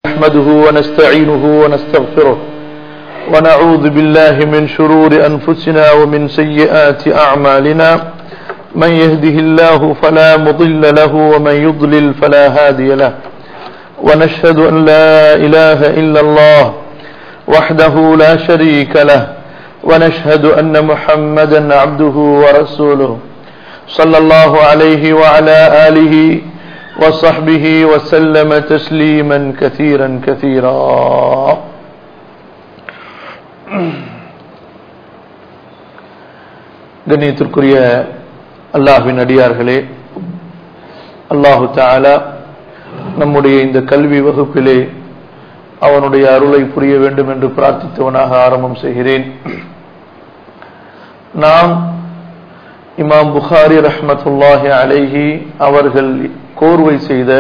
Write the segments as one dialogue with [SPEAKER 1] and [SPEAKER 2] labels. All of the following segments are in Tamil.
[SPEAKER 1] نحمده ونستعينه ونستغفره ونعوذ بالله من شرور أنفسنا ومن سيئات أعمالنا من يهده الله فلا مضل له ومن يضلل فلا هادي له ونشهد أن لا إله إلا الله وحده لا شريك له ونشهد أن محمدا عبده ورسوله صلى الله عليه وعلى آله وصحبه وسلم تسليما كثيرا كثيرا கண்ணியத்திற்குரிய அல்லாஹ்வின் அடியார்களே அல்லாஹு தாலா நம்முடைய இந்த கல்வி வகுப்பிலே அவனுடைய அருளை புரிய வேண்டும் என்று பிரார்த்தித்தவனாக ஆரம்பம் செய்கிறேன் நாம் இமாம் புகாரி ரஹ்மத்துல்லாஹி அலைஹி அவர்கள் கோர்வை செய்த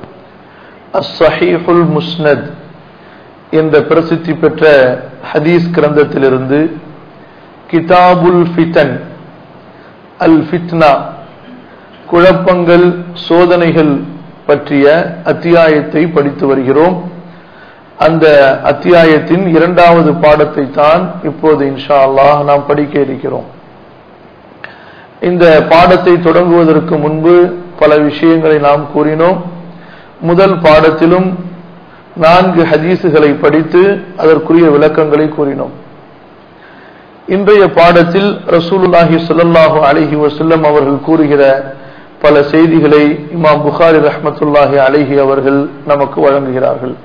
[SPEAKER 1] அஸ்ஸஹீஹுல் முஸ்னத் என்ற பிரசித்தி பெற்ற ஹதீஸ் கிரந்தத்திலிருந்து கிதாபுல் ஃபிதன் அல் ஃபித்னா குழப்பங்கள் சோதனைகள் பற்றிய அத்தியாயத்தை படித்து வருகிறோம் அந்த அத்தியாயத்தின் இரண்டாவது பாடத்தை தான் இப்போது இன்ஷா அல்லாஹ் நாம் படிக்க இருக்கிறோம் இந்த பாடத்தை தொடங்குவதற்கு முன்பு பல விஷயங்களை நாம் கூறினோம் முதல் பாடத்திலும் நான்கு ஹதீசுகளை படித்து அதற்குரிய விளக்கங்களை கூறினோம் இன்றைய பாடத்தில் ரசூலுல்லாஹி சொல்லல்லாஹு அலஹி வசல்லம் அவர்கள் கூறுகிற பல செய்திகளை இமாம் புகாரி ரஹமத்துல்லாஹி அலஹி அவர்கள் நமக்கு வழங்குகிறார்கள்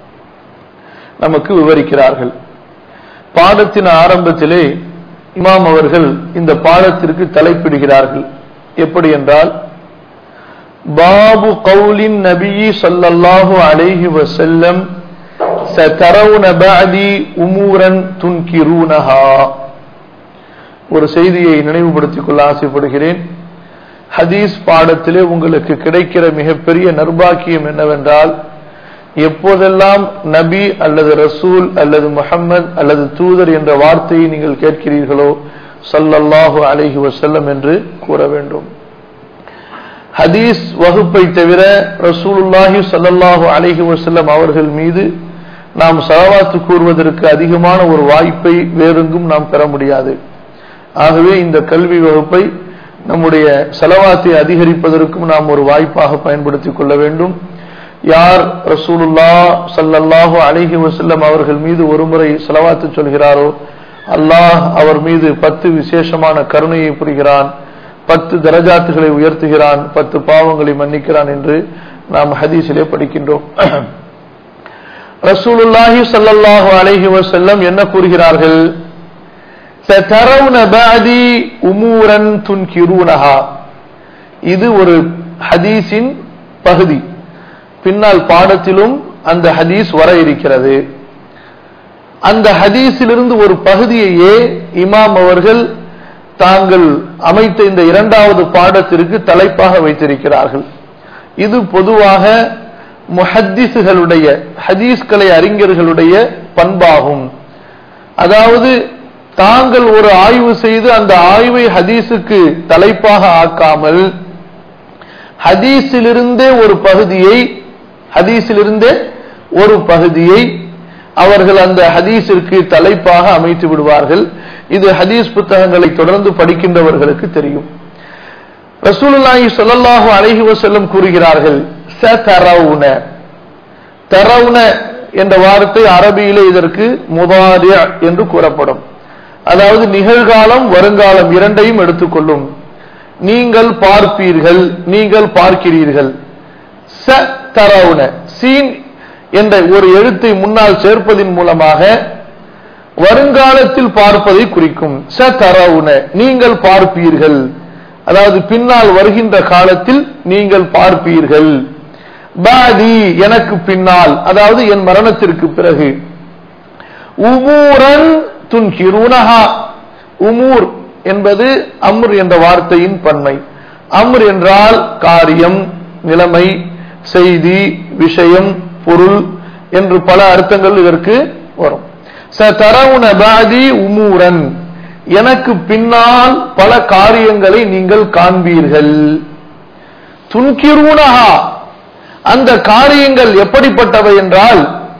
[SPEAKER 1] நமக்கு விவரிக்கிறார்கள் பாடத்தின் ஆரம்பத்திலே இமாம் அவர்கள் இந்த பாடத்திற்கு தலைப்பிடுகிறார்கள் எப்படி என்றால் பாபு கவுலின் நபியி சொல்லல்லாஹு அலைஹி வசல்லம் சதரவுன பாதி உமூரன் துன்கிரூனஹா ஒரு செய்தியை நினைவுபடுத்திக் கொள்ள ஆசைப்படுகிறேன் ஹதீஸ் பாடத்திலே உங்களுக்கு கிடைக்கிற மிகப்பெரிய நர்பாக்கியம் என்னவென்றால் எப்போதெல்லாம் நபி அல்லது ரசூல் அல்லது முஹம்மது அல்லது தூதர் என்ற வார்த்தையை நீங்கள் கேட்கிறீர்களோ சல்லல்லாஹு அலஹி வசல்லம் என்று கூற வேண்டும் ஹதீஸ் வகுப்பை தவிர ரசூலுல்லாஹி சல்லல்லாஹு அலஹி வசல்லம் அவர்கள் மீது நாம் சலவாத்து கூறுவதற்கு அதிகமான ஒரு வாய்ப்பை வேறெங்கும் நாம் பெற முடியாது ஆகவே இந்த கல்வி வகுப்பை நம்முடைய செலவாத்தை அதிகரிப்பதற்கும் நாம் ஒரு வாய்ப்பாக பயன்படுத்திக் கொள்ள வேண்டும் யார் ரசூலுல்லா சல்லல்லாஹு அலிஹி வசல்லம் அவர்கள் மீது ஒருமுறை செலவாத்து சொல்கிறாரோ அல்லாஹ் அவர் மீது பத்து விசேஷமான கருணையை புரிகிறான் பத்து தரஜாத்துகளை உயர்த்துகிறான் பத்து பாவங்களை மன்னிக்கிறான் என்று நாம் ஹதீஸிலே படிக்கின்றோம் ரசூலுல்லாஹி சல்லல்லாஹு அலிஹி வசல்லம் என்ன கூறுகிறார்கள் உமூரன் துன்கிரூனஹா இது ஒரு ஹதீஸின் பகுதி பின்னால் பாடத்திலும் அந்த ஹதீஸ் வர இருக்கிறது அந்த ஹதீஸிலிருந்து ஒரு பகுதியையே இமாம் அவர்கள் தாங்கள் அமைத்த இந்த இரண்டாவது பாடத்திற்கு தலைப்பாக வைத்திருக்கிறார்கள் இது பொதுவாக முஹத்திசுகளுடைய ஹதீஸ்கலை அறிஞர்களுடைய பண்பாகும் அதாவது தாங்கள் ஒரு ஆய்வு செய்து அந்த ஆய்வை ஹதீஸுக்கு தலைப்பாக ஆக்காமல் ஹதீஸிலிருந்தே ஒரு பகுதியை ஹதீஸிலிருந்தே ஒரு பகுதியை அவர்கள் அந்த ஹதீஸிற்கு தலைப்பாக அமைத்து விடுவார்கள் இது ஹதீஸ் புத்தகங்களை தொடர்ந்து படிக்கின்றவர்களுக்கு தெரியும் ரசூலுல்லாஹி சொல்லல்லாஹு அலஹி வசல்லம் கூறுகிறார்கள் ச தரவுன தரவுன என்ற வார்த்தை அரபியிலே இதற்கு முதாரிய என்று கூறப்படும் அதாவது நிகழ்காலம் வருங்காலம் இரண்டையும் எடுத்துக்கொள்ளும் நீங்கள் பார்ப்பீர்கள் நீங்கள் பார்க்கிறீர்கள் ச தரவுன சீன் என்ற ஒரு எழுத்தை முன்னால் சேர்ப்பதன் மூலமாக வருங்காலத்தில் பார்ப்பதை குறிக்கும் ச தரவுன நீங்கள் பார்ப்பீர்கள் அதாவது பின்னால் வருகின்ற காலத்தில் நீங்கள் பார்ப்பீர்கள் பாதி எனக்கு பின்னால் அதாவது என் மரணத்திற்கு பிறகு உமூரன் துன்கிருனஹா உமூர் என்பது அம்ர் என்ற வார்த்தையின் பன்மை அம்ர் என்றால் காரியம் நிலைமை செய்தி விஷயம் பொருள் என்று பல அர்த்தங்கள் இதற்கு வரும் சரவுன பாதி உமூரன் எனக்கு பின்னால் பல காரியங்களை நீங்கள் காண்பீர்கள் துன்கிரூனஹா அந்த காரியங்கள் எப்படிப்பட்டவை என்றால்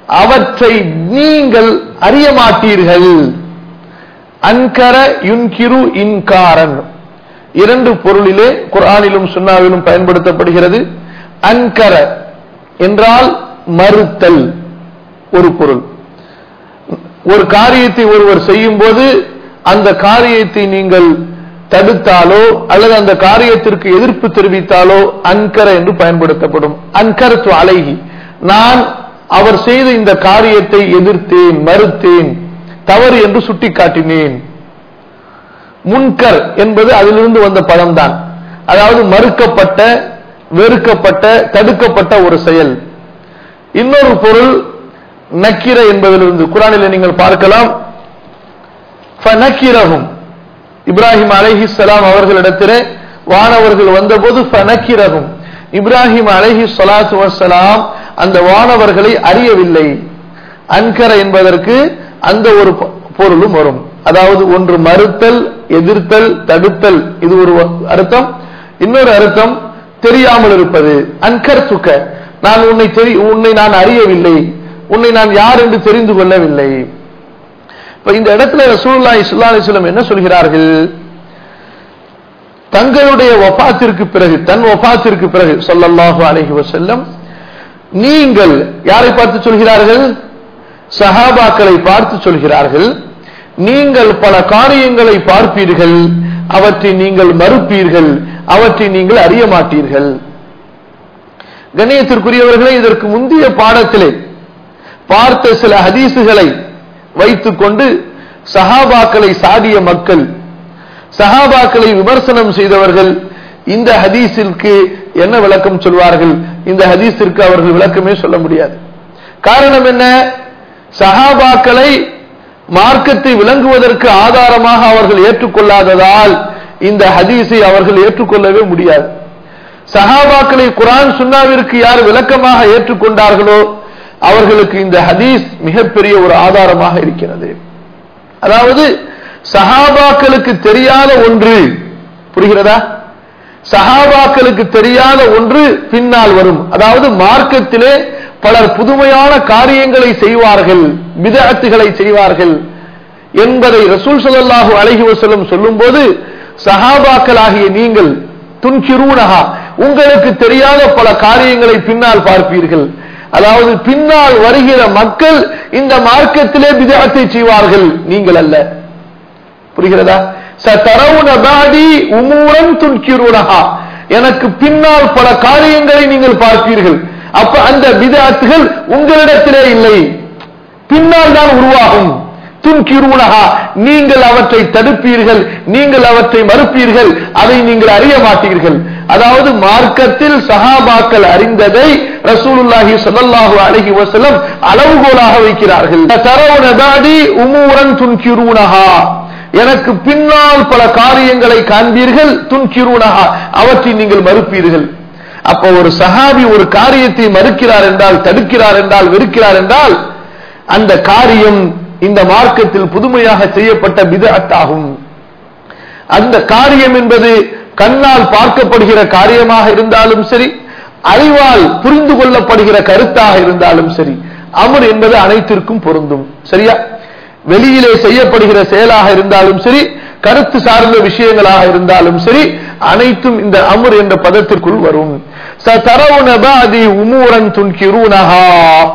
[SPEAKER 1] அவற்றை நீங்கள் அறிய மாட்டீர்கள் அன்கர யுன்கிரு இன்காரன் இரண்டு பொருளிலே குர்ஆனிலும் சுன்னாவிலும் பயன்படுத்தப்படுகிறது அன்கர என்றால் மறுத்தல் ஒரு பொருள் ஒரு காரியத்தை ஒருவர் செய்யும் போது அந்த காரியத்தை நீங்கள் தடுத்தாலோ அல்லது அந்த காரியத்திற்கு எதிர்ப்பு தெரிவித்தாலோ அன்கர என்று பயன்படுத்தப்படும் அன்கரத்து அலைகி நான் அவர் செய்த இந்த காரியத்தை எதிர்த்தேன் மறுத்தேன் தவறு என்று சுட்டிக்காட்டினேன் முன்கர் என்பது அதிலிருந்து வந்த பதம்தான் அதாவது மறுக்கப்பட்ட வெறுக்கப்பட்ட தடுக்கப்பட்ட ஒரு செயல் இன்னொரு பொருள் நக்கிர என்பதிலிருந்து குரானில் நீங்கள் பார்க்கலாம் ஃபனக்கிரகும் இப்ராஹிம் அலைஹி சலாம் அவர்களிடத்திலே வானவர்கள் வந்தபோது ஃபனக்கிரகும் இப்ராஹிம் அலைஹி ஸலாத்து வஸ்ஸலாம் அந்த வானவர்களை அறியவில்லை அன்கர என்பதற்கு அந்த ஒரு பொ- பொருளும் வரும் அதாவது ஒன்று மறுத்தல் எதிர்த்தல் தடுத்தல் இது ஒரு அர்த்தம் இன்னொரு அர்த்தம் தெரியாமல் இருப்பது அன்கர் சுக்க நான் உன்னை தெரி உன்னை நான் அறியவில்லை உன்னை நான் யார் என்று தெரிந்து கொள்ளவில்லை இப்ப இந்த இடத்துல ரசூலுல்லாஹி ஸல்லல்லாஹு அலைஹி வஸல்லம் என்ன சொல்கிறார்கள் தங்களுடைய வஃபாத்திற்கு பிறகு தன் வஃபாத்திற்கு பிறகு ஸல்லல்லாஹு அலைஹி வஸல்லம் நீங்கள் யாரை பார்த்து சொல்கிறார்கள் சஹாபாக்களை பார்த்து சொல்கிறார்கள் நீங்கள் பல காரியங்களை பார்ப்பீர்கள் அவற்றை நீங்கள் மறுப்பீர்கள் அவற்றை நீங்கள் அறிய மாட்டீர்கள் கண்ணியத்திற்குரியவர்களே இதற்கு முந்தைய பாடத்திலே பார்த்த சில ஹதீசுகளை வைத்துக்கொண்டு சஹாபாக்களை சாடிய மக்கள் சஹாபாக்களை விமர்சனம் செய்தவர்கள் இந்த ஹதீஸிற்கு என்ன விளக்கம் சொல்வார்கள் இந்த ஹதீஸிற்கு அவர்கள் விளக்கமே சொல்ல முடியாது காரணம் என்ன சஹாபாக்களை மார்க்கத்தை விளங்குவதற்கு ஆதாரமாக அவர்கள் ஏற்றுக்கொள்ளாததால் இந்த ஹதீஸை அவர்கள் ஏற்றுக்கொள்ளவே முடியாது சஹாபாக்களை குரான் சுன்னாவிற்கு யார் விளக்கமாக ஏற்றுக்கொண்டார்களோ அவர்களுக்கு இந்த ஹதீஸ் மிகப்பெரிய ஒரு ஆதாரமாக இருக்கிறது அதாவது சஹாபாக்களுக்கு தெரியாத ஒன்று புரிகிறதா சஹாபாக்களுக்கு தெரியாத ஒன்று பின்னால் வரும் அதாவது மார்க்கத்திலே பலர் புதுமையான காரியங்களை செய்வார்கள் விதத்துகளை செய்வார்கள் என்பதை ரசூல் ஸல்லல்லாஹு அலைஹி வஸல்லம் சொல்லும்போது சஹாபாக்களாகிய நீங்கள் துன்கிரூனஹா உங்களுக்கு தெரியாத பல காரியங்களை பின்னால் பார்ப்பீர்கள் அதாவது பின்னால் வருகிற மக்கள் இந்த மார்க்கத்திலே விதத்தை செய்வார்கள் நீங்கள் அல்ல புரிகிறதா சதரவுன பாடி உமூரன் துன்கிரூனஹா எனக்கு பின்னால் பல காரியங்களை நீங்கள் பார்ப்பீர்கள் அப்ப அந்த விதத்துகள் உங்களிடத்திலே இல்லை பின்னால் தான் உருவாகும் துன்கிரூனஹா நீங்கள் அவற்றை தடுப்பீர்கள் நீங்கள் அவற்றை மறுப்பீர்கள் அதை நீங்கள் அறிய மாட்டீர்கள் அதாவது மார்க்கத்தில் சஹாபாக்கள் அறிந்ததை ரசூலுல்லாஹி ஸல்லல்லாஹு அலைஹி வஸல்லம் அளவுகோலாக வைக்கிறார்கள் தரவுன பாடி உமூரன் துன்கிரூனஹா எனக்கு பின்னால் பல காரியங்களை காண்பீர்கள் துன்கிரூனஹா அவற்றை நீங்கள் மறுப்பீர்கள் அப்ப ஒரு சஹாபி ஒரு காரியத்தை மறுக்கிறார் என்றால் தடுக்கிறார் என்றால் வெறுக்கிறார் என்றால் அந்த காரியம் இந்த மார்க்கத்தில் புதுமையாக செய்யப்பட்ட பிதஅத்தாகும் அந்த காரியம் என்பது கண்ணால் பார்க்கப்படுகிற காரியமாக இருந்தாலும் சரி அறிவால் புரிந்து கொள்ளப்படுகிற கருத்தாக இருந்தாலும் சரி அமர் என்பது அனைத்திற்கும் பொருந்தும் சரியா வெளியிலே செய்யப்படுகிற செயலாக இருந்தாலும் சரி கருத்து சார்ந்த விஷயங்களாக இருந்தாலும் சரி அனைத்தும் இந்த அமர் என்ற பதத்திற்குள் வரும் சதரவுன பாதி உமூரன் துன்கிரூனஹா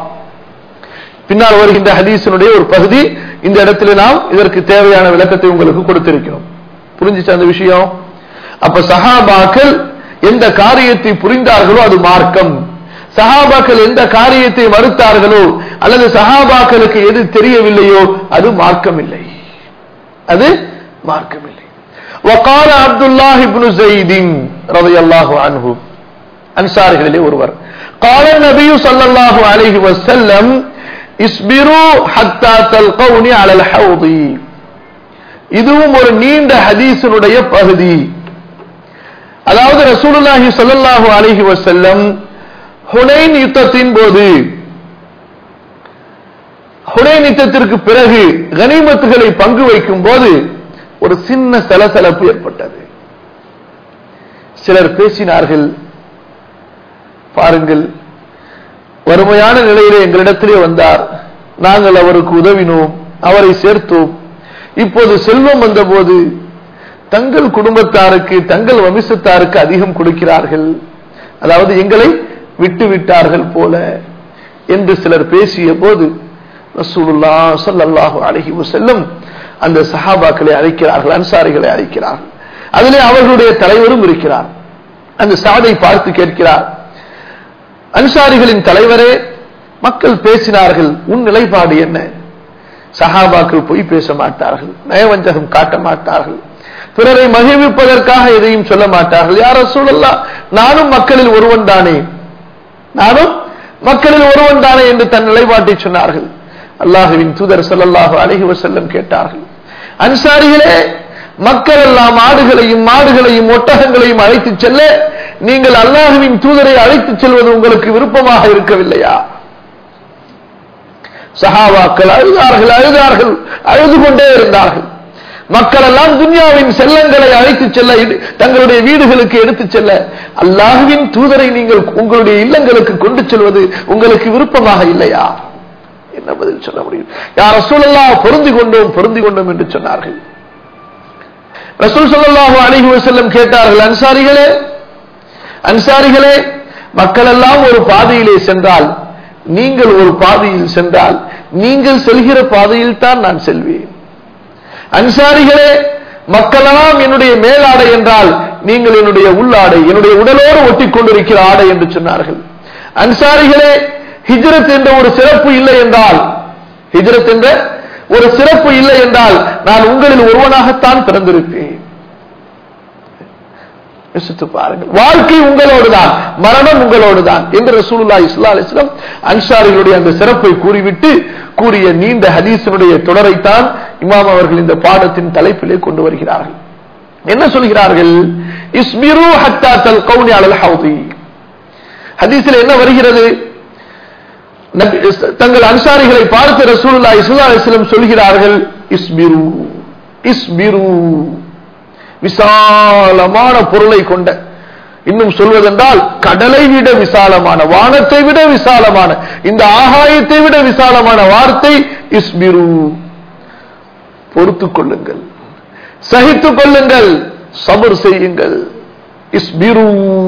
[SPEAKER 1] பின்னால் வருகின்ற ஹதீஸினுடைய ஒரு பகுதி இந்த இடத்துல நாம் இதற்கு தேவையான விளக்கத்தை உங்களுக்கு கொடுத்திருக்கிறோம் புரிஞ்சுச்சு அந்த விஷயம் அப்ப சஹாபாக்கள் எந்த காரியத்தை புரிந்தார்களோ அது மார்க்கம் சஹாபாக்கள் எந்த காரியத்தை மறுத்தார்களோ அல்லது சஹாபாக்களுக்கு எது தெரியவில்லையோ அது மார்க்கம் இல்லை அது மார்க்கம் இல்லை وقال عبد الله بن زيد رضي الله عنه அன்சாரிகளிலே ஒருவர் قال النبي صلى الله عليه وسلم اصبروا حتى تلقوني على الحوض இதுவும் ஒரு நீண்ட ஹதீஸினுடைய பகுதி அதாவது ரசூலுல்லாஹி ஸல்லல்லாஹு அலைஹி வஸல்லம் ஹுனைன் யுத்தத்தின் போது ஹுனைன் யுத்தத்திற்கு பிறகு கனிமத்துகளை பங்கு வைக்கும் போது ஒரு சின்ன சலசலப்பு ஏற்பட்டது சிலர் பேசினார்கள் பாருங்கள் வறுமையான நிலையிலே எங்களிடத்திலே வந்தார் நாங்கள் அவருக்கு உதவினோம் அவரை சேர்த்தோம் இப்போது செல்வம் வந்தபோது தங்கள் குடும்பத்தாருக்கு தங்கள் வம்சத்தாருக்கு அதிகம் கொடுக்கிறார்கள் அதாவது எங்களை விட்டு விட்டார்கள் போல என்று சிலர் பேசிய போது ரசூலுல்லா ஸல்லல்லாஹு அலைஹி வஸல்லம் அந்த சஹாபாக்களை அழைக்கிறார்கள் அன்சாரிகளை அழைக்கிறார்கள் அதிலே அவர்களுடைய தலைவரும் இருக்கிறார் அந்த சாதை பார்த்து கேட்கிறார் அன்சாரிகளின் தலைவரே மக்கள் பேசினார்கள் உன் நிலைப்பாடு என்ன சஹாபாக்கள் பொய் பேச மாட்டார்கள் நயவஞ்சகம் காட்ட மாட்டார்கள் பிறரை மகிழ்விப்பதற்காக எதையும் சொல்ல மாட்டார்கள் யார சூழல்லா நானும் மக்களில் ஒருவன் தானே நானும் மக்களில் ஒருவன் தானே என்று தன் நிலைப்பாட்டை சொன்னார்கள் அல்லாஹுவின் தூதர் ஸல்லல்லாஹு அலைஹி வஸல்லம் கேட்டார்கள் அன்சாரிகளே மக்கள் எல்லாம் ஆடுகளையும் மாடுகளையும் ஒட்டகங்களையும் அழைத்துச் செல்ல நீங்கள் அல்லாஹுவின் தூதரை அழைத்துச் செல்வது உங்களுக்கு விருப்பமாக இருக்கவில்லையா சஹாபாக்கள் அழுதார்கள் அழுதார்கள் அழுது கொண்டே இருந்தார்கள் மக்கள் எல்லாம் துன்யாவின் செல்லங்களை அழைத்துச் செல்ல தங்களுடைய வீடுகளுக்கு எடுத்துச் செல்ல அல்லாஹுவின் தூதரை நீங்கள் உங்களுடைய இல்லங்களுக்கு கொண்டு செல்வது உங்களுக்கு விருப்பமாக இல்லையா என்ன பதில் சொல்ல முடியும் யார் ரசூலல்லா பொருந்தி கொண்டோம் பொருந்தி கொண்டோம் என்று சொன்னார்கள் ரசூல் ஸல்லல்லாஹு அலைஹி வஸல்லம் கேட்டார்கள் அன்சாரிகளே அன்சாரிகளே மக்கள் எல்லாம் ஒரு பாதையிலே சென்றால் நீங்கள் ஒரு பாதையில் சென்றால் நீங்கள் செல்கிற பாதையில் தான் நான் செல்வேன் அன்சாரிகளே மக்களெல்லாம் என்னுடைய மேலாடை என்றால் நீங்கள் என்னுடைய உள்ளாடை என்னுடைய உடலோடு ஒட்டி கொண்டிருக்கிற ஆடை என்று சொன்னார்கள் அன்சாரிகளே ஹிஜ்ரத் என்ற ஒரு சிறப்பு இல்லை என்றால் ஹிஜ்ரத் என்ற ஒரு சிறப்பு இல்லை என்றால் நான் உங்களில் ஒருவனாகத்தான் பிறந்திருப்பேன் யோசித்து பாருங்கள் வாழ்க்கை உங்களோடு தான் மரணம் உங்களோடு தான் என்று ரசூலுல்லா இஸ்லா அலிஸ்லாம் அன்சாரிகளுடைய அந்த சிறப்பை கூறிவிட்டு கூறிய நீண்ட ஹதீஸினுடைய தொடரைத்தான் இமாம் அவர்கள் இந்த பாடத்தின் தலைப்பிலே கொண்டு வருகிறார்கள் என்ன சொல்கிறார்கள் இஸ்மிரு ஹத்தா தல் கவுனி அலல் ஹவுதி ஹதீஸில் என்ன வருகிறது தங்கள் அன்சாரிகளை பார்த்து ரசூலுல்லா இஸ்லா அலிஸ்லம் சொல்கிறார்கள் இஸ்மிரு இஸ்மிரு விசாலமான பொருளை கொண்ட இன்னும் சொல்வதென்றால் கடலை விட விசாலமான வானத்தை விட விசாலமான இந்த ஆகாயத்தை விட விசாலமான வார்த்தை இஸ்மிரு பொறுத்துக் கொள்ளுங்கள் சகித்துக் கொள்ளுங்கள் சபர் செய்யுங்கள் இஸ்மிரு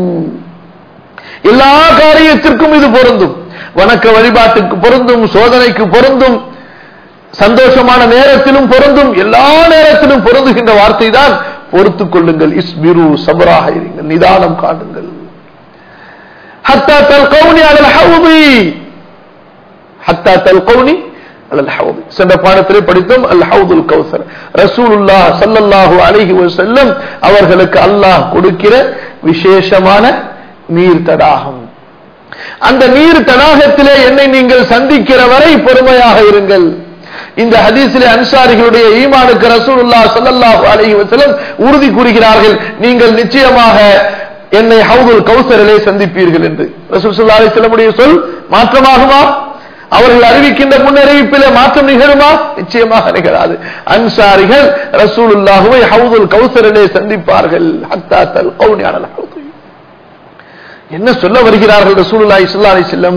[SPEAKER 1] எல்லா காரியத்திற்கும் இது பொருந்தும் வணக்க வழிபாட்டுக்கு பொருந்தும் சோதனைக்கு பொருந்தும் சந்தோஷமான நேரத்திலும் பொருந்தும் எல்லா நேரத்திலும் பொருந்துகின்ற வார்த்தை தான் பொறுத்துக் கொள்ளுங்கள் இஸ்பிரு சபராக இருங்கள் நிதானம் காணுங்கள் ஹத்தா தல் கவுனி அலல் ஹவுதி ஹத்தா தல் கவுனி அலல் ஹவுதி சென்ற பாடத்திலே படித்தோம் அல் ஹவுதுல் கௌசர் ரசூலுல்லா சல்லல்லாஹு அலைஹி வஸல்லம் அவர்களுக்கு அல்லாஹ் கொடுக்கிற விசேஷமான நீர் தடாகம் அந்த நீர் தடாகத்திலே என்னை நீங்கள் சந்திக்கிற வரை பொறுமையாக இருங்கள் இந்த ஹதீஸிலே அன்சாரிகளுடைய ஈமானுக்கு ரசூலுல்லா ஸல்லல்லாஹு அலைஹி வஸல்லம் உறுதி கூறுகிறார்கள் நீங்கள் நிச்சயமாக என்னை ஹவுதுல் கௌசரிலே சந்திப்பீர்கள் என்று ரசூல் ஸல்லல்லாஹு அலைஹி வஸல்லமுடைய சொல் மாற்றமாகுமா அவர்கள் அறிவிக்கின்ற முன்னறிவிப்பிலே மாற்றம் நிகழுமா நிச்சயமாக நிகழாது அன்சாரிகள் ரசூலுல்லாஹுவை ஹவுதுல் கௌசரிலே சந்திப்பார்கள் ஹத்தா தல் கௌனி அலல் ஹவுது என்ன சொல்ல வருகிறார்கள் ரசூலுல்லாஹி ஸல்லல்லாஹு அலைஹி வஸல்லம்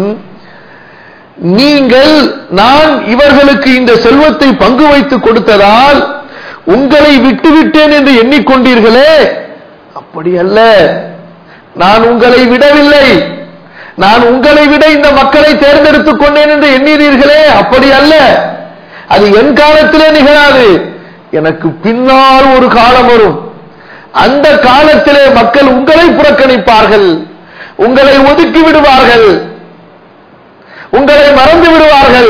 [SPEAKER 1] நீங்கள் நான் இவர்களுக்கு இந்த செல்வத்தை பங்கு வைத்து கொடுத்ததால் உங்களை விட்டுவிட்டேன் என்று எண்ணிக்கொண்டீர்களே அப்படி அல்ல நான் உங்களை விடவில்லை நான் உங்களை விட இந்த மக்களை தேர்ந்தெடுத்துக் கொண்டேன் என்று எண்ணினீர்களே அப்படி அல்ல அது என் காலத்திலே நிகழாது எனக்கு பின்னால் ஒரு காலம் வரும் அந்த காலத்திலே மக்கள் உங்களை புறக்கணிப்பார்கள் உங்களை ஒதுக்கி விடுவார்கள் உங்களை மறந்து விடுவார்கள்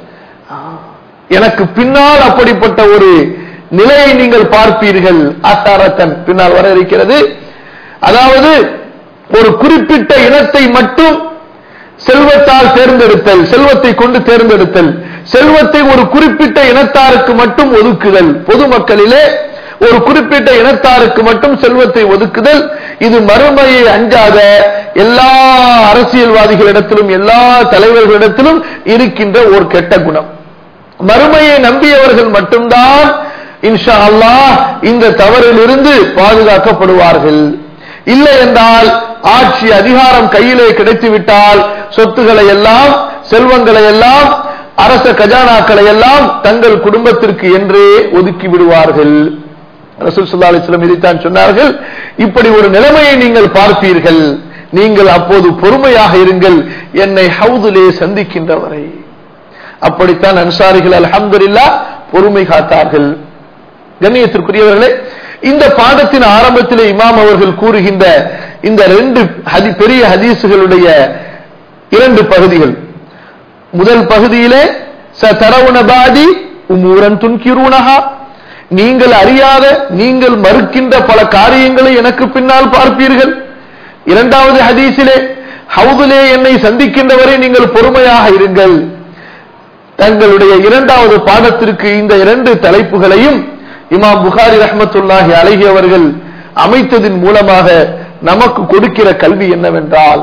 [SPEAKER 1] எனக்கு பின்னால் அப்படிப்பட்ட ஒரு நிலையை நீங்கள் பார்ப்பீர்கள் ஆசாரத்தன் பின்னால் வர இருக்கிறது அதாவது ஒரு குறிப்பிட்ட இனத்தை மட்டும் செல்வத்தால் தேர்ந்தெடுத்தல் செல்வத்தை கொண்டு தேர்ந்தெடுத்தல் செல்வத்தை ஒரு குறிப்பிட்ட இனத்தாருக்கு மட்டும் ஒதுக்குதல் பொதுமக்களிலே ஒரு குறிப்பிட்ட இனத்தாருக்கு மட்டும் செல்வத்தை ஒதுக்குதல் இது மறுமையை அஞ்சாத எல்லா அரசியல்வாதிகளிடத்திலும் எல்லா தலைவர்களிடத்திலும் இருக்கின்ற ஒரு கெட்ட குணம் மறுமையை நம்பியவர்கள் மட்டும்தான் இன்ஷா அல்லாஹ் இந்த தவறிலிருந்து பாதுகாக்கப்படுவார்கள் இல்லை என்றால் ஆட்சி அதிகாரம் கையிலே கிடைத்து விட்டால் சொத்துக்களை எல்லாம் செல்வங்களை எல்லாம் அரச கஜானாக்களை எல்லாம் தங்கள் குடும்பத்திற்கு என்றே ஒதுக்கி விடுவார்கள் ரசூல் ஸல்லல்லாஹு அலைஹி வஸல்லம் இதைத்தான் சொன்னார்கள் இப்படி ஒரு நிலைமையை நீங்கள் பார்ப்பீர்கள் நீங்கள் அப்போது பொறுமையாக இருங்கள் என்னை ஹவுதிலே சந்திக்கின்றவரை அப்படித்தான் அன்சாரிகள் அல்ஹம்துலில்லாஹ் பொறுமை காத்தார்கள் கண்ணியத்திற்குரியவர்களே இந்த பாடத்தின் ஆரம்பத்திலே இமாம் அவர்கள் கூறுகின்ற இந்த ரெண்டு ஹதி பெரிய ஹதீசுகளுடைய இரண்டு பகுதிகள் முதல் பகுதியிலே சதரவுனபாதி உமூரன் துன்கிரூனஹா நீங்கள் அறியாத நீங்கள் மறுக்கின்ற பல காரியங்களை எனக்கு பின்னால் பார்ப்பீர்கள் இரண்டாவது ஹதீஸிலே ஹவுதிலே என்னை சந்திக்கின்றவரை நீங்கள் பொறுமையாக இருங்கள் தங்களுடைய இரண்டாவது பாடத்திற்கு இந்த இரண்டு தலைப்புகளையும் இமாம் புகாரி ரஹ்மத்துல்லாஹி அழகி அவர்கள் அமைத்ததின் மூலமாக நமக்கு கொடுக்கிற கல்வி என்னவென்றால்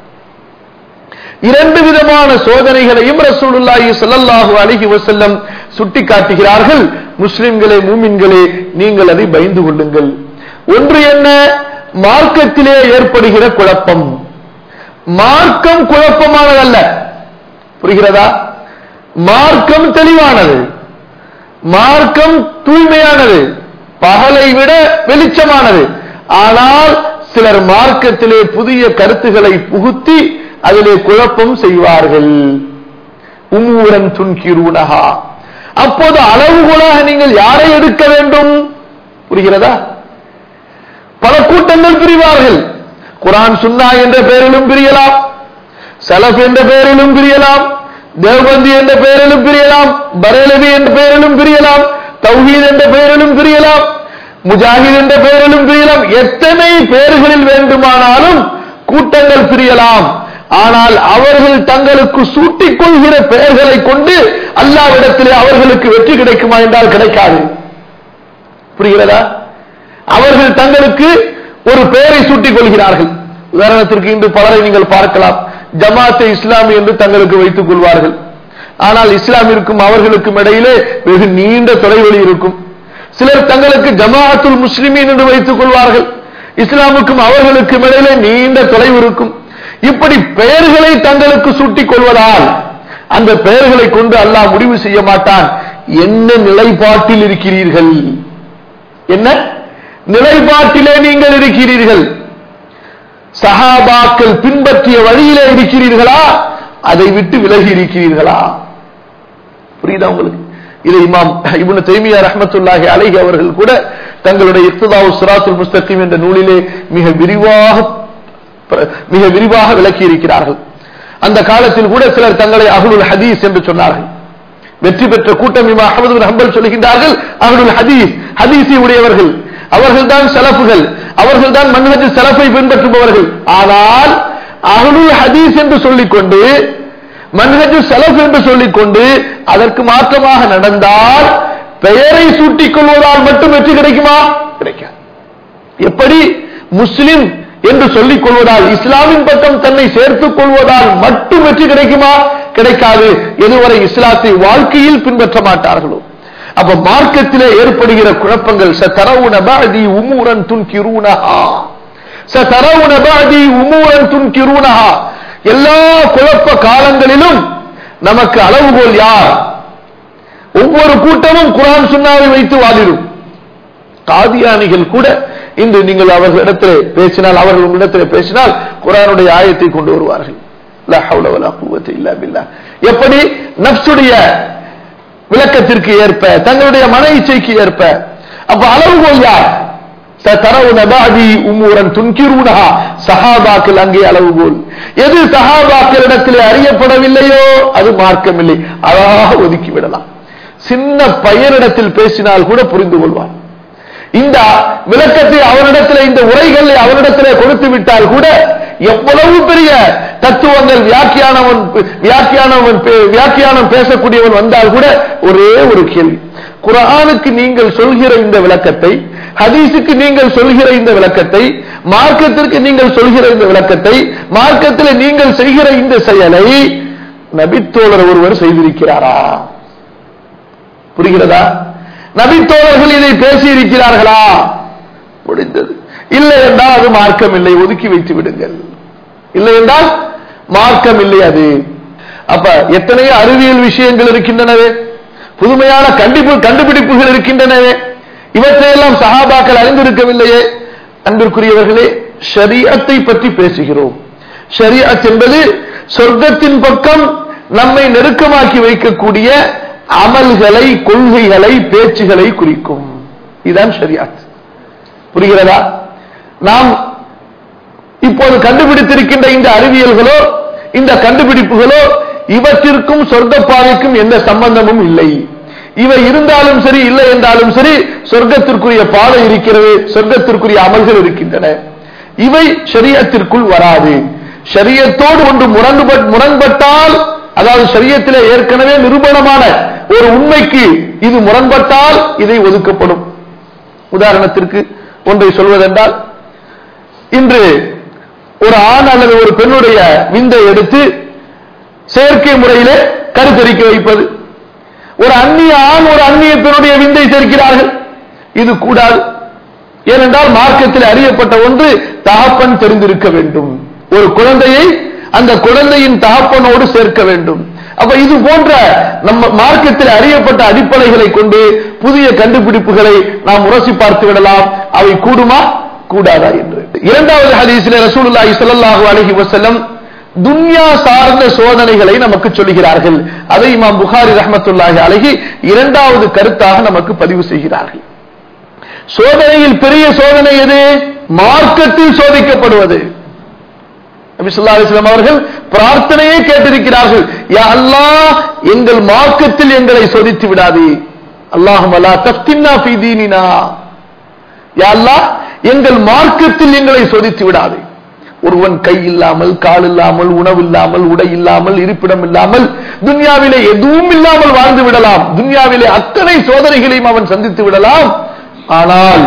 [SPEAKER 1] இரண்டு விதமான சோதனைகளையும் ரசூலுல்லாஹி ஸல்லல்லாஹு அலைஹி வஸல்லம் சுட்டிக்காட்டுகிறார்கள் முஸ்லிம்களே மூமின்களே நீங்கள் அதை பயந்து கொள்ளுங்கள் ஒன்று என்ன மார்க்கத்திலே ஏற்படுகிற குழப்பம் மார்க்கம் குழப்பமானதல்ல புரிகிறதா மார்க்கம் தெளிவானது மார்க்கம் தூய்மையானது பகலை விட வெளிச்சமானது ஆனால் சிலர் மார்க்கத்திலே புதிய கருத்துக்களை புகுத்தி அதிலே குழப்பம் செய்வார்கள் உம்முடன் துன்கிரூனஹா அப்போது அளவுகோலாக நீங்கள் யாரை எடுக்க வேண்டும் புரிகிறதா பல கூட்டங்கள் பிரிவார்கள் குரான் சுன்னா என்ற பெயரிலும் பிரியலாம் சலஃப் என்ற பெயரிலும் பிரியலாம் தேவபந்தி என்ற பெயரிலும் பிரியலாம் பரேலவி என்ற பெயரிலும் பிரியலாம் தௌஹீத் என்ற பெயரிலும் பிரியலாம் முஜாஹித் என்ற பெயரிலும் பிரியலாம் எத்தனை பெயர்களில் வேண்டுமானாலும் கூட்டங்கள் பிரியலாம் ஆனால் அவர்கள் தங்களுக்கு சூட்டிக் கொள்கிற பெயர்களை கொண்டு அல்லாவிடத்திலே அவர்களுக்கு வெற்றி கிடைக்குமா என்றால் கிடைக்காது புரிகிறதா அவர்கள் தங்களுக்கு ஒரு பெயரை சூட்டிக் கொள்கிறார்கள் உதாரணத்திற்கு இன்று பலரை நீங்கள் பார்க்கலாம் ஜமாத்தே இஸ்லாமி என்று தங்களுக்கு வைத்துக் கொள்வார்கள் ஆனால் இஸ்லாமிற்கும் அவர்களுக்கும் இடையிலே வெகு நீண்ட தொலைவெளி இருக்கும் சிலர் தங்களுக்கு ஜமாஅத்துல் முஸ்லிமீன் என்று வைத்துக் கொள்வார்கள் இஸ்லாமுக்கும் அவர்களுக்கும் இடையிலே நீண்ட தொலைவு இருக்கும் இப்படி பெயர்களை தங்களுக்கு சூட்டிக் கொள்வதால் அந்த பெயர்களை கொண்டு அல்லாஹ் முடிவு செய்ய மாட்டான் என்ன நிலைப்பாட்டில் இருக்கிறீர்கள் என்ன நிலைப்பாட்டிலே நீங்கள் இருக்கிறீர்கள் சஹாபாக்கள் பின்பற்றிய வழியிலே இருக்கிறீர்களா அதை விட்டு விலகி இருக்கிறீர்களா புரியுதா உங்களுக்கு இது இமாம் இப்னு தைமியா ரஹ்மத்துல்லாஹி அலைஹி அவர்கள் கூட தங்களுடைய இக்ததாவு சிராத்துல் முஸ்தகிம் என்ற நூலிலே மிக விரிவாக மிக விரிவாக விளக்கி இருக்கிறார்கள் அந்த காலத்தில் கூட சிலர் தங்களை அகுலுல் ஹதீஸ் என்று சொன்னார்கள் வெற்றி பெற்ற கூட்டம் இமா அஹமது பின் ஹம்பல் சொல்லுகின்றார்கள் அகுலுல் ஹதீஸ் ஹதீஸை உடையவர்கள் அவர்கள் தான் சலப்புகள் அவர்கள் தான் மன்ஹஜ் சலஃபை பின்பற்றுபவர்கள் ஆனால் அகலுல் ஹதீஸ் என்று சொல்லிக்கொண்டு மன்ஹஜ் சலஃப் என்று சொல்லிக்கொண்டு அதற்கு மாற்றமாக நடந்தால் பெயரை சூட்டிக் கொள்வதால் மட்டும் வெற்றி கிடைக்குமா கிடைக்காது எப்படி முஸ்லிம் என்று சொல்லிக் கொள்வதால் இஸ்லாமின் பக்கம் தன்னை சேர்த்துக் கொள்வதால் மட்டும் வெற்றி கிடைக்குமா கிடைக்காது எதுவரை இஸ்லாத்தை வாழ்க்கையில் பின்பற்ற மாட்டார்களோ அப்ப மார்க்கத்திலே ஏற்படுகிற குழப்பங்கள் சதரவுன பாதி உமூரன் துன்கிரூனஹா சதரவுன பாதி உமூரன் துன்கிரூனஹா எல்லா குழப்ப காலங்களிலும் நமக்கு அளவுகோல் யார் ஒவ்வொரு கூட்டமும் குரான் சுன்னாவை வைத்து வாதிடும் காதியானிகள் கூட இன்று நீங்கள் அவர்களிடத்தில் பேசினால் அவர்கள் உங்களிடத்தில் பேசினால் குரானுடைய ஆயத்தை கொண்டு வருவார்கள் எப்படி நப்சுடைய விளக்கத்திற்கு ஏற்ப தங்களுடைய மன இச்சைக்கு ஏற்ப அப்ப அளவுகோல் யார் உம்முரன் துன்கிரூனஹா சஹாபாக்கள் அங்கே அளவுகோல் எது சஹாபாக்களிடத்திலே அறியப்படவில்லையோ அது மார்க்கமில்லை அழகாக ஒதுக்கி விடலாம் சின்ன பையனிடத்தில் பேசினால் கூட புரிந்து கொள்வார் இந்த விளக்கத்தை அவனிடத்தில் இந்த உரைகளை அவனிடத்தில் கொடுத்து விட்டால் கூட எவ்வளவு பெரிய தத்துவங்கள் வியாக்கியானவன் வியாக்கியானவன் வியாக்கியானம் பேசக்கூடியவன் வந்தால் கூட ஒரே ஒரு கேள்வி குரானுக்கு நீங்கள் சொல்கிற இந்த விளக்கத்தை ஹதீஸுக்கு நீங்கள் சொல்கிற இந்த விளக்கத்தை மார்க்கத்திற்கு நீங்கள் சொல்கிற இந்த விளக்கத்தை மார்க்கத்தில் நீங்கள் செய்கிற இந்த செயலை நபித்தோழர் ஒருவர் செய்திருக்கிறாரா புரிகிறதா நபித்தோழர்கள் இதை பேசி இருக்கிறார்களா முடிந்தது இல்லை என்றால் அது மார்க்கம் இல்லை ஒதுக்கி வைத்து விடுங்கள் இல்லை என்றால் மார்க்கம் இல்லை அது அப்ப எத்தனையோ அறிவியல் விஷயங்கள் இருக்கின்றனவே புதுமையான கண்டிப்பு கண்டுபிடிப்புகள் இருக்கின்றனவே இவற்றையெல்லாம் சஹாபாக்கள் அறிந்திருக்கவில்லையே அன்பிற்குரியவர்களே ஷரியத்தை பற்றி பேசுகிறோம் ஷரியத் என்பது சொர்க்கத்தின் பக்கம் நம்மை நெருக்கமாக்கி வைக்கக்கூடிய அமல்களை கொள்கைகளை பேச்சுகளை குறிக்கும் இதுதான் ஷரியாத் புரிகிறதா நாம் இப்போது கண்டுபிடித்திருக்கின்ற இந்த அறிவியல்களோ இந்த கண்டுபிடிப்புகளோ இவற்றிற்கும் சொர்க்கப்பாதைக்கும் எந்த சம்பந்தமும் இல்லை இவை இருந்தாலும் சரி இல்லை என்றாலும் சரி சொர்க்கத்திற்குரிய பாதை இருக்கிறது சொர்க்கத்திற்குரிய அமல்கள் இருக்கின்றன இவை ஷரியத்திற்குள் வராது ஷரியத்தோடு ஒன்று முரண்பட் முரண்பட்டால் அதாவது ஷரியத்திலே ஏற்கனவே நிரூபணமான ஒரு உண்மைக்கு இது முரண்பட்டால் இதை ஒதுக்கப்படும் உதாரணத்திற்கு ஒன்றை சொல்வதென்றால் இன்று ஒரு ஆண் அல்லது ஒரு பெண்ணுடைய விந்தை எடுத்து செயற்கை முறையிலே கருத்தரிக்க வைப்பது ஒரு அந்நிய ஆண் ஒரு அந்நிய பெண்ணுடைய விந்தை சேர்க்கிறார்கள் இது கூடாது ஏனென்றால் மார்க்கத்தில் அறியப்பட்ட ஒன்று தகப்பன் தெரிந்திருக்க வேண்டும் ஒரு குழந்தையை அந்த குழந்தையின் தகப்பனோடு சேர்க்க வேண்டும் அப்ப இது போன்ற நம்ம மார்க்கத்தில் அறியப்பட்ட அடிப்படைகளை கொண்டு புதிய கண்டுபிடிப்புகளை நாம் உரசி பார்த்து விடலாம் அவை கூடுமா கூடாதா என்று இரண்டாவது ஹதீஸில் ரசூலுல்லாஹி ஸல்லல்லாஹு அலைஹி வஸல்லம் துன்யா சார்ந்த சோதனைகளை நமக்கு சொல்லுகிறார்கள் அதை இமாம் புகாரி ரஹமத்துல்லாஹி அழகி இரண்டாவது கருத்தாக நமக்கு பதிவு செய்கிறார்கள் சோதனையில் பெரிய சோதனை எது மார்க்கத்தில் சோதிக்கப்படுவது நபி ஸல்லல்லாஹு அலைஹி வஸல்லம் அவர்கள் பிரார்த்தனையே கேட்டிருக்கிறார்கள் யா அல்லாஹ் எங்கள் மார்க்கத்தில் எங்களை சோதித்து விடாதே அல்லாஹும் லா தஃப்தின்னா ஃபீ தீனினா யா அல்லாஹ் எங்கள் மார்க்கத்தில் எங்களை சோதித்து விடாதே ஒருவன் கை இல்லாமல் கால் இல்லாமல் உணவு இல்லாமல் உடை இல்லாமல் இருப்பிடம் இல்லாமல் துன்யாவிலே எதுவும் இல்லாமல் வாழ்ந்து விடலாம் துன்யாவிலே அத்தனை சோதனைகளையும் அவன் சந்தித்து விடலாம் ஆனால்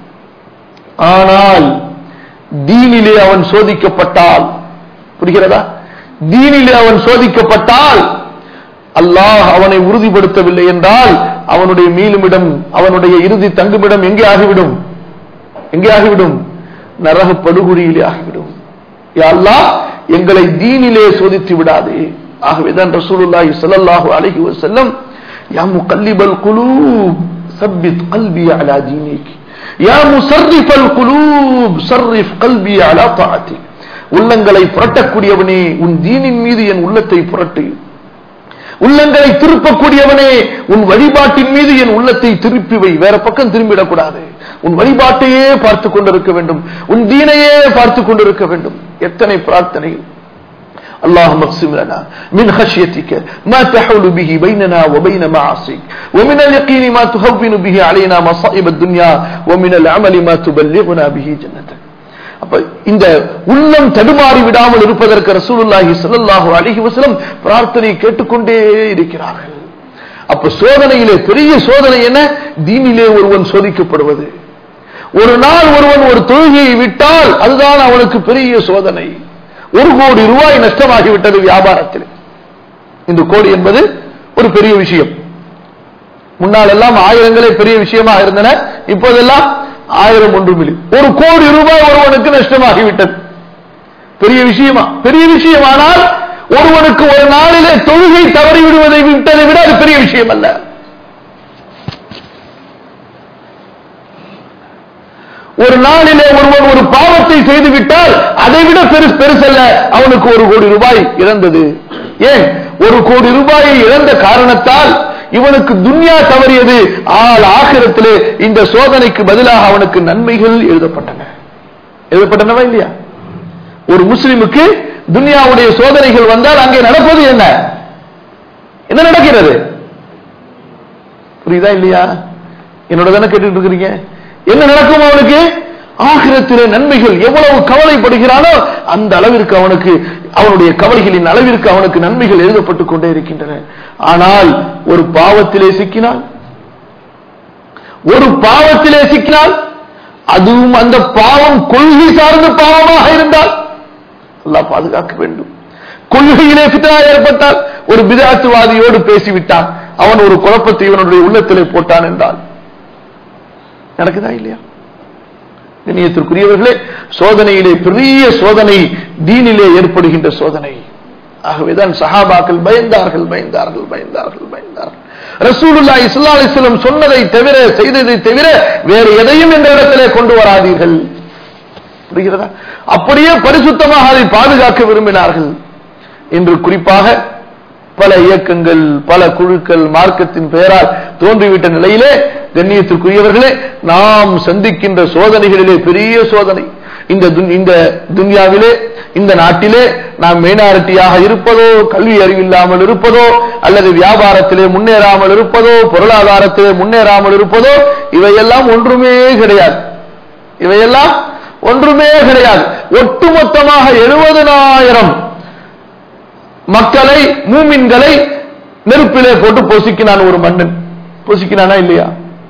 [SPEAKER 1] ஆனால் தீனிலே அவன் சோதிக்கப்பட்டால் புரிகிறதா தீனிலே அவன் சோதிக்கப்பட்டால் அல்லாஹ் அவனை உறுதிப்படுத்தவில்லை என்றால் அவனுடைய மீளுமிடம் அவனுடைய இறுதி தங்குமிடம் எங்கே ஆகிவிடும் எங்கே ஆகிவிடும் நரக படுகொலியிலே ஆகிவிடும் யா அல்லாஹ் எங்களை தீனிலே சோதித்து விடாதே ஆகவேதான் ரசூலுல்லாஹி ஸல்லல்லாஹு அலைஹி வஸல்லம் யா முகல்லிபல் குலூப் சப்பித் கல்பி அலா தீனிக் யா முசர்ரிஃபல் குலூப் சர்ரிஃப் கல்பி அலா தாஅத்திக் உள்ளங்களை புரட்டக்கூடியவனே உன் தீனின் மீது என் உள்ளத்தை புரட்டு உள்ளங்களை திருப்பக்கூடியவனே உன் வழிபாட்டின் மீது என் உள்ளத்தை திருப்பி வை வேற பக்கம் திரும்பிடக்கூடாது உன் வழிபாட்டையே பார்த்து கொண்டிருக்க வேண்டும் உன் தீனையே பார்த்து கொண்டிருக்க வேண்டும் எத்தனை பிரார்த்தனைகள் اللهم اقسم لنا من خشيتك ما تحول به بيننا وبين معاصيك ومن اليقين ما تهون به علينا مصائب الدنيا ومن العمل ما تبلغنا به جنتك அப்ப இந்த உள்ளம் தடுமாறி விடாமல் இருப்பதற்கு ரசூலுல்லாஹி ஸல்லல்லாஹு அலைஹி வஸல்லம் பிரார்த்தனை கேட்டுக்கொண்டே இருக்கிறார்கள் அப்ப சோதனையிலே பெரிய சோதனை என்ன தீனிலே ஒருவன் சோதிக்கப்படுவது ஒரு நாள் ஒருவன் ஒரு தொழுகையை விட்டால் அதுதான் அவனுக்கு பெரிய சோதனை ஒரு கோடி ரூபாய் நஷ்டமாகிவிட்டது வியாபாரத்தில் இந்த கோடி என்பது ஒரு பெரிய விஷயம் முன்னால் எல்லாம் ஆயிரங்களே பெரிய விஷயமா இருந்தன இப்போதெல்லாம் ஆயிரம் ஒன்றுமில்லை ஒரு கோடி ரூபாய் ஒருவனுக்கு நஷ்டமாகிவிட்டது பெரிய விஷயமா பெரிய விஷயமானால் ஒருவனுக்கு ஒரு நாளிலே தொழுகை தவறி விடுவதை விட்டதை விட அது பெரிய விஷயம் அல்ல ஒரு நாளிலே ஒருவன் ஒரு பாவத்தை செய்து விட்டால் அதை விட பெருசு பெருசல்ல அவனுக்கு ஒரு கோடி ரூபாய் இழந்தது ஏன் ஒரு கோடி ரூபாயை இழந்த காரணத்தால் இவனுக்கு துன்யா தவறியது ஆனால் ஆகிரத்திலே இந்த சோதனைக்கு பதிலாக அவனுக்கு நன்மைகள் எழுதப்பட்டன எழுதப்பட்டனவா இல்லையா ஒரு முஸ்லிமுக்கு துன்யாவுடைய சோதனைகள் வந்தால் அங்கே நடப்பது என்ன என்ன நடக்கிறது புரியுதா இல்லையா என்னோட தானே கேட்டுட்டு இருக்கிறீங்க என்ன நடக்கும் அவனுக்கு ஆகிரத்திலே நன்மைகள் எவ்வளவு கவலைப்படுகிறானோ அந்த அளவிற்கு அவனுக்கு அவனுடைய கவலைகளின் அளவிற்கு அவனுக்கு நன்மைகள் எழுதப்பட்டுக் கொண்டே இருக்கின்றன ஆனால் ஒரு பாவத்திலே சிக்கினால் ஒரு பாவத்திலே சிக்கினால் அதுவும் அந்த பாவம் கொள்கை சார்ந்த பாவமாக இருந்தால் அல்லாஹ் பாதுகாக்க வேண்டும் கொள்கையிலே பித்தனா ஏற்பட்டால் ஒரு பிதாத்துவாதியோடு பேசிவிட்டான் அவன் ஒரு குழப்பத்தை இவனுடைய உள்ளத்திலே போட்டான் என்றால் நடக்குதா இல்லையா கண்ணியத்திற்குரியவர்களே சோதனையிலே பெரிய சோதனை தீனிலே ஏற்படுகின்ற சோதனை ஆகவேதான் சஹாபாக்கள் பயந்தார்கள் பயந்தார்கள் பயந்தார்கள் பயந்தார்கள் ரசூலுல்லாஹி ஸல்லல்லாஹு அலைஹி வஸல்லம் சொன்னதை தவிர செய்ததை தவிர வேறு எதையும் இந்த இடத்திலே கொண்டு வராதீர்கள் புரிகிறதா அப்படியே பரிசுத்தமாக அதை பாதுகாக்க விரும்பினார்கள் என்று குறிப்பாக பல இயக்கங்கள் பல குழுக்கள் மார்க்கத்தின் பெயரால் தோன்றிவிட்ட நிலையிலே கண்ணியத்திற்குரியவர்களே நாம் சந்திக்கின்ற சோதனைகளிலே பெரிய சோதனை இந்த துன்- இந்த துன்யாவிலே இந்த நாட்டிலே நாம் மைனாரிட்டியாக இருப்பதோ கல்வி அறிவில்லாமல் இருப்பதோ அல்லது வியாபாரத்திலே முன்னேறாமல் இருப்பதோ பொருளாதாரத்திலே முன்னேறாமல் இருப்பதோ இவையெல்லாம் ஒன்றுமே கிடையாது இவையெல்லாம் ஒன்றுமே கிடையாது ஒட்டுமொத்தமாக எழுபதனாயிரம் மக்களை மூமின்களை நெருப்பிலே போட்டு பொசுக்கினான் ஒரு மன்னன் பொசுக்கினானா இல்லையா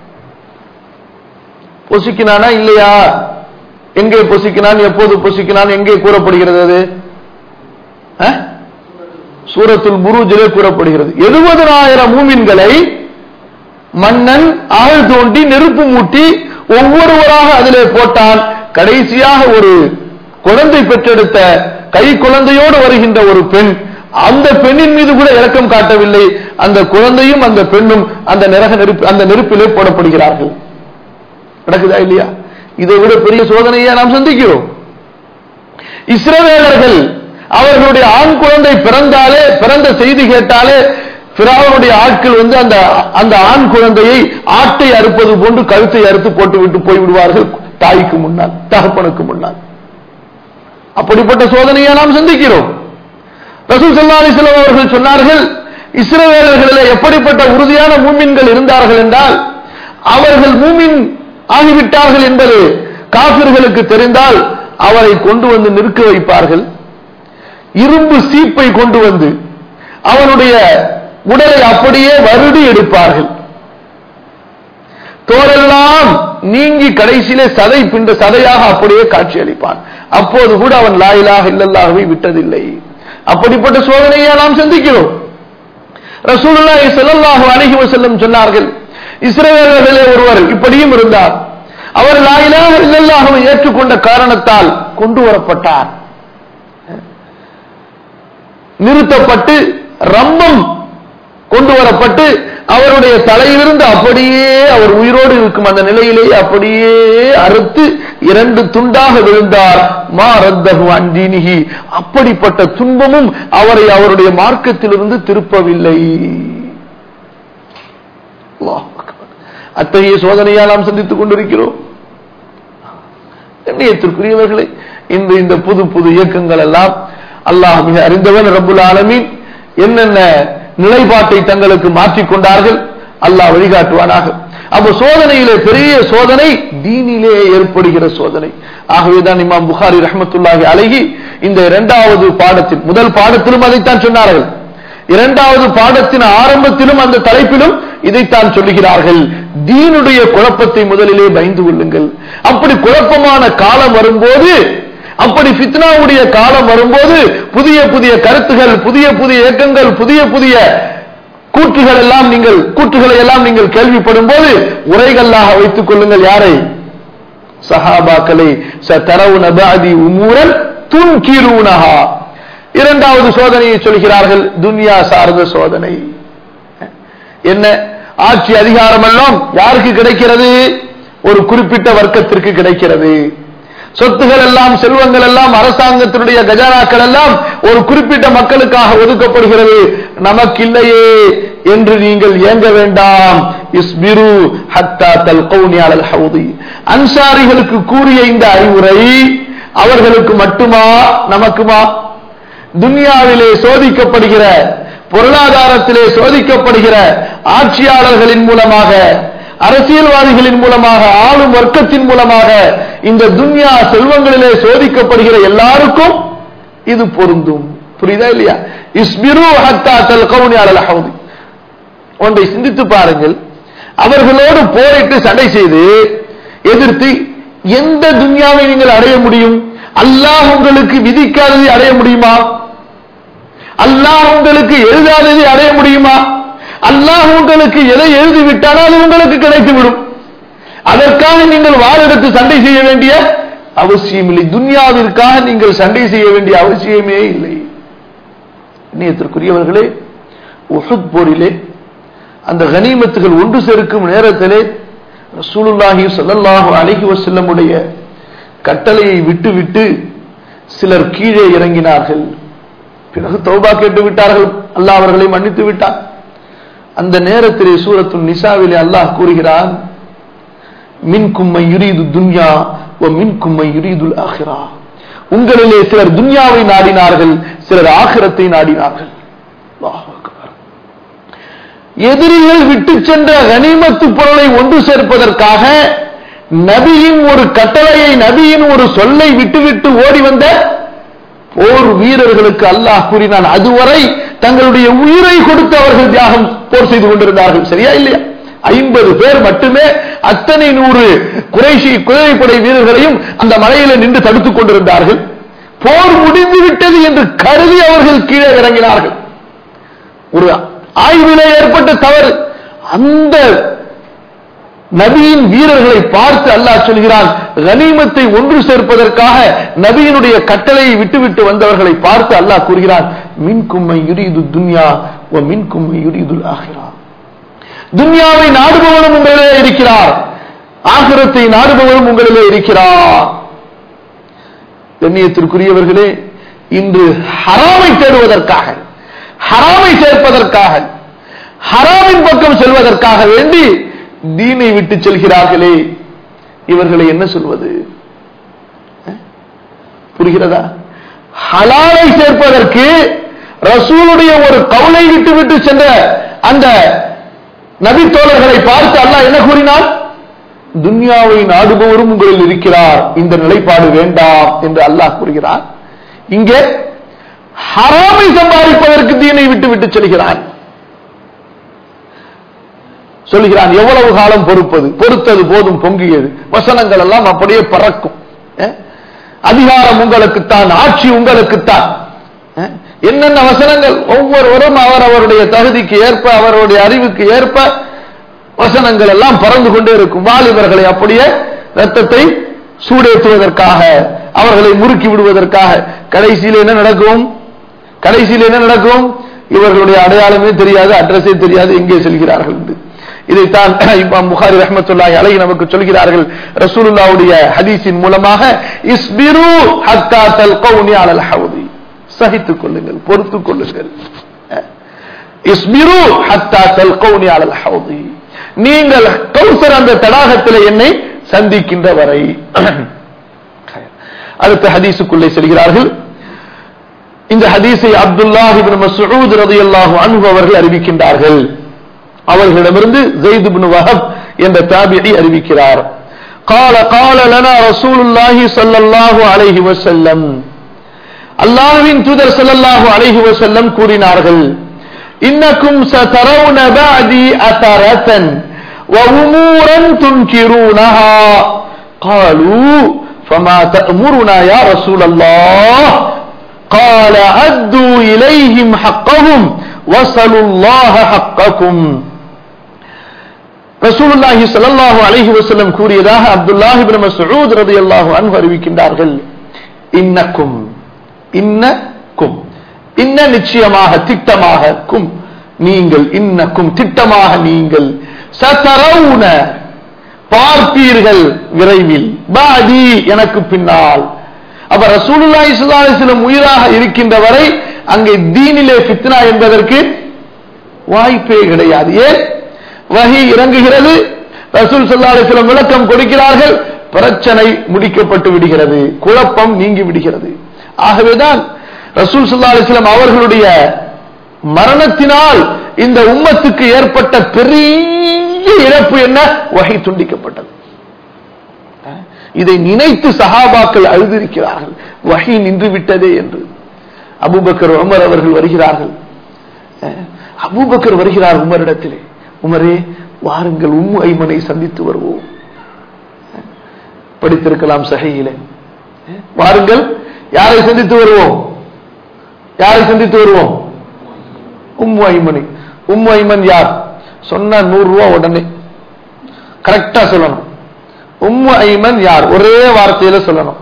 [SPEAKER 1] பொசுக்கினானா இல்லையா எங்கே பொசுக்கினான் எப்போது பொசுக்கினான் எங்கே கூறப்படுகிறது அது அஹ்? சூரத்துல் புரூஜிலே கூறப்படுகிறது எழுபதனாயிரம் மூமின்களை மன்னன் ஆள் தோண்டி நெருப்பு மூட்டி ஒவ்வொருவராக அதிலே போட்டான் கடைசியாக ஒரு குழந்தை பெற்றெடுத்த கை குழந்தையோடு வருகின்ற ஒரு பெண் அந்த பெண்ணின் மீது கூட இரக்கம் காட்டவில்லை அந்த குழந்தையும் அந்த பெண்ணும் அந்த நரக நெருப்பு அந்த நெருப்பிலே போடப்படுகிறார்கள் நடக்குதா இல்லையா இதை விட பெரிய சோதனையை நாம் சந்திக்கிறோம் இஸ்ரவேலர்கள் அவர்களுடைய ஆண் குழந்தை பிறந்தாலே பிறந்த செய்தி கேட்டாலே பிராவனுடைய ஆட்கள் வந்து அந்த அந்த ஆண் குழந்தையை ஆட்டை அறுப்பது போன்று கழுத்தை அறுத்து போட்டு விட்டு போய் விடுவார்கள் தாய்க்கு முன்னால் தகப்பனுக்கு முன்னால் அப்படிப்பட்ட சோதனையை நாம் சந்திக்கிறோம் ரசூல் ஸல்லல்லாஹு அலைஹி வஸல்லம் அவர்கள் சொன்னார்கள் இஸ்ரவேலர்களிலே எப்படிப்பட்ட உறுதியான மூமின்கள் இருந்தார்கள் என்றால் அவர்கள் மூமின் ஆகிவிட்டார்கள் என்பது காபிர்களுக்கு தெரிந்தால் அவரை கொண்டு வந்து நிற்க வைப்பார்கள் இரும்பு சீப்பை கொண்டு வந்து அவனுடைய உடலை அப்படியே வருடி எடுப்பார்கள் தோரெல்லாம் நீங்கி கடைசியிலே சதை பின்ற சதையாக அப்படியே காட்சியளிப்பான் அப்போது கூட அவன் லாயிலாக இல்லல்லாகவே விட்டதில்லை அப்படிப்பட்ட சோதனையை நாம் சந்திக்கிறோம் ரசூலுல்லாஹி ஸல்லல்லாஹு அலைஹி வஸல்லம் சொன்னார்கள் இஸ்ரவேலர்களே ஒருவர் இப்படியும் இருந்தார் அவர் லாயிலாக இல்லல்லாகவை ஏற்றுக்கொண்ட காரணத்தால் கொண்டு வரப்பட்டார் நிறுத்தப்பட்டு ரம்பம் கொண்டு வரப்பட்டு அவருடைய தலையிலிருந்து அப்படியே அவர் உயிரோடு இருக்கும் அந்த நிலையிலேயே அப்படியே அறுத்து இரண்டு துண்டாக விழுந்தார் மா ரத்தகு அஞ்சீனிகி அப்படிப்பட்ட துன்பமும் அவரை அவருடைய மார்க்கத்திலிருந்து திருப்பவில்லை அல்லாஹ் அக்பர். அத்தகைய சோதனையா நாம் சந்தித்துக் கொண்டிருக்கிறோம் கண்ணியத்திற்குரியவர்களே இந்த இந்த புது புது இயக்கங்கள் எல்லாம் அல்லாஹ் மிக அறிந்தவன் ரப்புல் ஆலமீன் என்னென்ன நிலைப்பாட்டை தங்களுக்கு மாற்றிக் கொண்டார்கள் அல்லாஹ் வழிகாட்டுவானாக அப்ப சோதனையிலே பெரிய சோதனை தீனிலே ஏற்படுகிற சோதனை ஆகவேதான் இமாம் புகாரி ரஹ்மத்துல்லாஹி அழகி இந்த இரண்டாவது பாடத்தில் முதல் பாடத்திலும் அதைத்தான் சொன்னார்கள் இரண்டாவது பாடத்தின் ஆரம்பத்திலும் அந்த தலைப்பிலும் இதைத்தான் சொல்லுகிறார்கள் தீனுடைய குழப்பத்தை முதலிலே பயந்து கொள்ளுங்கள் அப்படி குழப்பமான காலம் வரும்போது அப்படி ஃபித்னாவுடைய காலம் வரும்போது புதிய புதிய கருத்துகள் புதிய புதிய இயக்கங்கள் புதிய புதிய கூற்றுகள் எல்லாம் நீங்கள் கூற்றுகளை எல்லாம் நீங்கள் கேள்விப்படும் போது உரைகளாக வைத்துக் கொள்ளுங்கள் யாரை சஹாபாக்களை சதரவு நபாதி உமூரன் துன்கிரூனஹா இரண்டாவது சோதனையை சொல்கிறார்கள் துன்யா சார்ந்த சோதனை என்ன ஆட்சி அதிகாரம் எல்லாம் யாருக்கு கிடைக்கிறது ஒரு குறிப்பிட்ட வர்க்கத்திற்கு கிடைக்கிறது சொத்துகள் எல்லாம் செல்வங்கள் எல்லாம் அரசாங்கத்தினுடைய கஜானாக்கள் எல்லாம் ஒரு குறிப்பிட்ட மக்களுக்காக ஒதுக்கப்படுகிறது நமக்கு இல்லையே என்று நீங்கள் ஏங்க வேண்டாம் இஸ்பிரு ஹத்தா தல்கௌனி அலல் ஹவுதி அன்சாரிகளுக்கு கூறிய இந்த அறிவுரை அவர்களுக்கு மட்டுமா நமக்குமா துனியாவிலே சோதிக்கப்படுகிற பொருளாதாரத்திலே சோதிக்கப்படுகிற ஆட்சியாளர்களின் மூலமாக அரசியல்வாதிகளின் மூலமாக ஆளும் வர்க்கத்தின் மூலமாக இந்த துன்யா செல்வங்களிலே சோதிக்கப்படுகிற எல்லாருக்கும் இது பொருந்தும் புரியுதா இல்லையா இஸ்பிரு ஹத்தா தல்கௌனி அலல் ஹவுதி ஒன்றை சிந்தித்து பாருங்கள் அவர்களோடு போரிட்டு சண்டை செய்து எதிர்த்து எந்த துன்யாவை நீங்கள் அடைய முடியும் அல்லாஹ் உங்களுக்கு விதிக்காததை அடைய முடியுமா அல்லாஹ் உங்களுக்கு எழுதாததை அடைய முடியுமா அல்லாஹ் உங்களுக்கு எதை எழுதிவிட்டாலும் அது உங்களுக்கு கிடைத்துவிடும் அதற்கு அதற்காக நீங்கள் வாள் எடுத்து சண்டை செய்ய வேண்டிய அவசியம் இல்லை துன்யாவிற்காக நீங்கள் சண்டை செய்ய வேண்டிய அவசியமே இல்லை இணையத்திற்குரியவர்களே உஹுத் போரிலே அந்த கனிமத்துகள் ஒன்று சேர்க்கும் நேரத்திலே ரசூலுல்லாஹி ஸல்லல்லாஹு அலைஹி வஸல்லமுடைய கட்டளையை விட்டுவிட்டு சிலர் கீழே இறங்கினார்கள் பிறகு தௌபா கேட்டு விட்டார்கள் அல்லாஹ் அவர்களை மன்னித்து விட்டார் அந்த நேரத்திலே சூரத்து நிசாவிலே அல்லாஹ் கூறுகிறான் மின்கும் மை யுரீது துன்யா வ மின்கும் மை யுரீதுல் ஆஹிரா உங்களிலே சிலர் துன்யாவை நாடினார்கள் சிலர் ஆகிரத்தை நாடினார்கள் அல்லாஹ் அக்பர். எதிரிகள் விட்டு சென்ற கனிமத்து பொருளை ஒன்று சேர்ப்பதற்காக நபியின் ஒரு கட்டளையை நபியின் ஒரு சொல்லை விட்டுவிட்டு ஓடி வந்த போர் வீரர்களுக்கு அல்லாஹ் கூறினான் அதுவரை தங்களுடைய உயிரை கொடுத்து அவர்கள் தியாகம் போர் செய்து கொண்டிருந்தார்கள் சரியா இல்லையா ஐம்பது பேர் மட்டுமே அத்தனை நூறு குறைஷி குதிரைப்படை வீரர்களையும் அந்த மலையில நின்று தடுத்துக் கொண்டிருந்தார்கள் போர் முடிந்து விட்டது என்று கருதி அவர்கள் கீழே இறங்கினார்கள் ஒரு ஆய்விலே ஏற்பட்ட தவறு அந்த நபியின் வீரர்களை பார்த்து அல்லாஹ் சொல்கிறான் கனிமத்தை ஒன்று சேர்ப்பதற்காக நபியினுடைய கட்டளையை விட்டுவிட்டு வந்தவர்களை பார்த்து அல்லாஹ் கூறுகிறான் மின் கும்மை யுரீது துன்யா ஓ மின் கும்மை யுரீதுல் ஆகிறா துன்யாவை நாடுபவனும் உங்களிலே இருக்கிறார் ஆகிரத்தை நாடுபவனும் உங்களிலே இருக்கிறார் கண்ணியத்திற்குரியவர்களே இன்று ஹராமை தேடுவதற்காக ஹராமை சேர்ப்பதற்காக ஹராமின் பக்கம் செல்வதற்காக வேண்டி தீனை விட்டு செல்கிறார்களே இவர்களை என்ன சொல்வது அஹ்? புரிகிறதா ஹலாலை சேர்ப்பதற்கு ரசூலுடைய ஒரு கவுளை விட்டு விட்டு சென்ற அந்த நபி தோழர்களை பார்த்து அல்லாஹ் என்ன கூறினார் துன்யாவை நாடுபவரும் உங்களில் இருக்கிறார் இந்த நிலைப்பாடு வேண்டாம் என்று அல்லாஹ் கூறுகிறார் இங்கே ஹராமை சம்பாதிப்பதற்கு தீனை விட்டு விட்டு செல்கிறான் சொல்கிறான் எவ்வளவு காலம் பொறுப்பது பொறுத்தது போதும் பொங்கியது வசனங்கள் எல்லாம் அப்படியே பறக்கும் அஹ்? அதிகாரம் உங்களுக்குத்தான் ஆட்சி உங்களுக்குத்தான் அஹ்? என்னென்ன வசனங்கள் ஒவ்வொருவரும் அவர் அவருடைய தகுதிக்கு ஏற்ப அவருடைய அறிவுக்கு ஏற்ப வசனங்கள் எல்லாம் பறந்து கொண்டே இருக்கும் வாலிபர்களை அப்படியே ரத்தத்தை சூடேற்றுவதற்காக அவர்களை முறுக்கி விடுவதற்காக கடைசியில் என்ன நடக்கும் கடைசியில் என்ன நடக்கும் இவர்களுடைய அடையாளமே தெரியாது அட்ரஸே தெரியாது எங்கே செல்கிறார்கள் என்று இதைத்தான் இமாம் புகாரி ரஹ்மத்துல்லாஹி அலைஹி நமக்கு சொல்கிறார்கள் ரசூலுல்லாஹ்வுடைய ஹதீஸின் மூலமாக இஸ்பிரு ஹத்தா தல்கௌனி அலல் ஹவுதி சகித்துக் கொள்ளுங்கள் பொறுத்துக் கொள்ளுங்கள் இஸ்பிரு ஹத்தா தல்கௌனி அலல் ஹவுதி நீங்கள் கௌசர் அந்த தடாகத்தில் என்னை சந்திக்கின்ற வரை அடுத்த ஹதீஸுக்குள்ளே செல்கிறார்கள் இந்த ஹதீஸை அப்துல்லாஹ் இப்னு மஸ்ஊத் ரலியல்லாஹு அன்ஹு அவர்கள் அறிவிக்கின்றார்கள் அவர்களிடமிருந்து زيد بن وهب என்ற தாபியி அறிவிக்கிறார் قال قال لنا رسول الله صلى الله عليه وسلم அல்லாஹ்வின் தூதர் ஸல்லல்லாஹு அலைஹி வஸல்லம் கூறினார்கள் இன்னக்கும் சதரவுன பஅதி அஸரத்தன் وأمورا تنكرونها قالوا فما تأمرنا يا رسول الله قال أدوا إليهم حقهم وصلوا الله حقكم ரசூலுல்லாஹி ஸல்லல்லாஹு அலைஹி வஸல்லம் கூறியதாக அப்துல்லாஹ் இப்னு மஸ்ஊத் রাদিয়াল্লাহு அன்ஹு அறிவிக்கின்றார்கள் இன்னக்கும் இன்னக்கும் இன்ன நிச்சயமாக திட்டமாக கும் நீங்கள் இன்னக்கும் திட்டமாக நீங்கள் சதரவுன பார்ப்பீர்கள் விரைவில் பாதி எனக்கு பின்னால் அப்ப ரசூலுல்லாஹி ஸல்லல்லாஹு அலைஹி வஸல்லம் உயிராக இருக்கின்ற வரை அங்கே தீனிலே ஃபித்னா என்பதற்கு வாய்ப்பே கிடையாது ஏன் வஹி இறங்குகிறது ரசூல் ஸல்லல்லாஹு அலைஹி வஸல்லம் விளக்கம் கொடுக்கிறார்கள் பிரச்சனை முடிக்கப்பட்டு விடுகிறது குழப்பம் நீங்கி விடுகிறது ஆகவேதான் ரசூல் ஸல்லல்லாஹு அலைஹி வஸல்லம் அவர்களுடைய மரணத்தினால் இந்த உம்மத்துக்கு ஏற்பட்ட பெரிய இழப்பு என்ன வகை துண்டிக்கப்பட்டது இதை நினைத்து சஹாபாக்கள் அழுதிருக்கிறார்கள் வகை நின்று விட்டதே என்று அபூபக்கர் உமர் அவர்கள் வருகிறார்கள் அபூபக்கர் வருகிறார் உமரிடத்திலே உமரே வாருங்கள் உம்மு ஐமனை சந்தித்து வருவோம் படித்திருக்கலாம் சகையிலே வாருங்கள் யாரை சந்தித்து வருவோம் யாரை சந்தித்து வருவோம் உம்மு ஐமனை உம்மு ஐமன் யார் சொன்ன நூறு ரூபா உடனே கரெக்டா சொல்லணும் உம்மு ஐமன் யார் ஒரே வார்த்தையில சொல்லணும்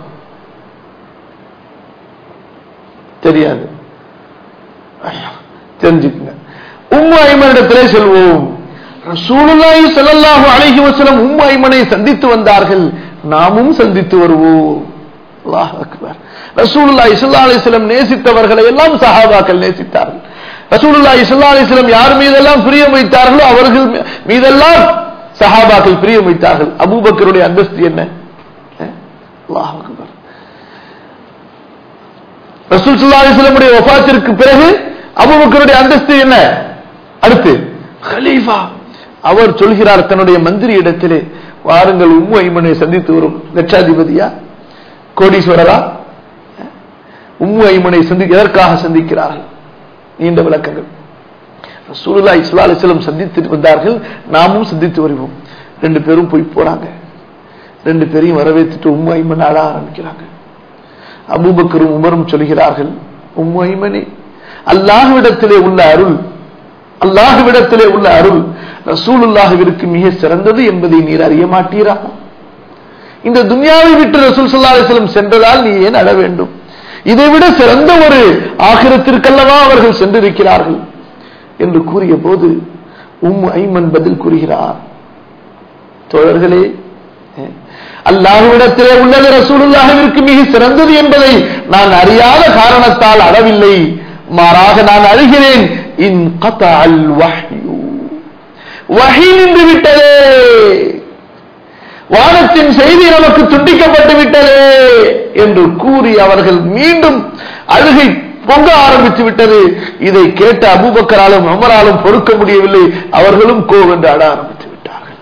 [SPEAKER 1] தெரியாது தெரிஞ்சுக்குங்க உம்மு ஐமனிடத்திலே சொல்வோம் ரசூலுல்லாஹி ஸல்லல்லாஹு அலைஹி வஸல்லம் உம்மு ஐமனை சந்தித்து வந்தார்கள் நாமும் சந்தித்து வருவோம் அல்லாஹ் அக்பர் ரசூலுல்லாஹி ஸல்லல்லாஹு அலைஹி வஸல்லம் நேசித்தவர்களை எல்லாம் சஹாபாக்கள் நேசித்தார்கள் ரசூலுல்லாஹி ஸல்லல்லாஹு அலைஹி வஸல்லம் யார் மீதெல்லாம் பிரியம் வைத்தார்களோ அவர்கள் மீதெல்லாம் சஹாபாக்கள் பிரியம் வைத்தார்கள் அபூபக்கருடைய அந்தஸ்து என்ன அல்லாஹ் அக்பர் ரசூல் ஸல்லல்லாஹு அலைஹி வஸல்லமுடைய வஃபாத்திற்கு பிறகு அபூபக்கருடைய அந்தஸ்து என்ன அடுத்து கலீஃபா அவர் சொல்கிறார் தன்னுடைய மந்திரி இடத்திலே வாருங்கள் உம்மு ஐமனை சந்தித்து வரும் லட்சாதிபதியா கோடீஸ்வரரா உம்மு ஐமனை சந்தி எதற்காக சந்திக்கிறார்கள் நீண்ட விளக்கங்கள் ரசூலுல்லா இஸ்லா அலிஸ்லம் சந்தித்து வந்தார்கள் நாமும் சந்தித்து வருவோம் ரெண்டு பேரும் போய் போறாங்க ரெண்டு பேரையும் வரவேற்றுட்டு உம்மு ஐமன் ஆட ஆரம்பிக்கிறாங்க அபூபக்கரும் உமரும் சொல்கிறார்கள் உம்மு ஐமனே அல்லாஹ்விடத்திலே உள்ள அருள் அல்லாஹுவிடத்திலே உள்ள அருள் ரசூலுல்லாஹுவிற்கு மிக சிறந்தது என்பதை நீர் அறிய மாட்டீரா இந்த துன்யாவை விட்டு ரசூல் சல்லா அலிஸ்லம் சென்றதால் நீ ஏன் அழ வேண்டும் இதைவிட சிறந்த ஒரு ஆகிரத்திற்கல்லவா அவர்கள் சென்றிருக்கிறார்கள் என்று கூறிய போது உம் ஐமன் பதில் கூறுகிறார் தோழர்களே அல்லாஹுவிடத்திலே உள்ளது ரசூலுல்லாஹிற்கு மிக சிறந்தது என்பதை நான் அறியாத காரணத்தால் அழவில்லை மாறாக நான் அழுகிறேன் இன் கதஅல் வஹ்யு வஹி நின்று விட்டதே வானத்தின் செய்தி நமக்கு துண்டிக்கப்பட்டு விட்டதே என்று கூறி அவர்கள் மீண்டும் அழுகை பொங்க ஆரம்பித்து விட்டது இதை கேட்ட அபூபக்கராலும் அமராலும் பொறுக்க முடியவில்லை அவர்களும் கோவென்று அட ஆரம்பித்து விட்டார்கள்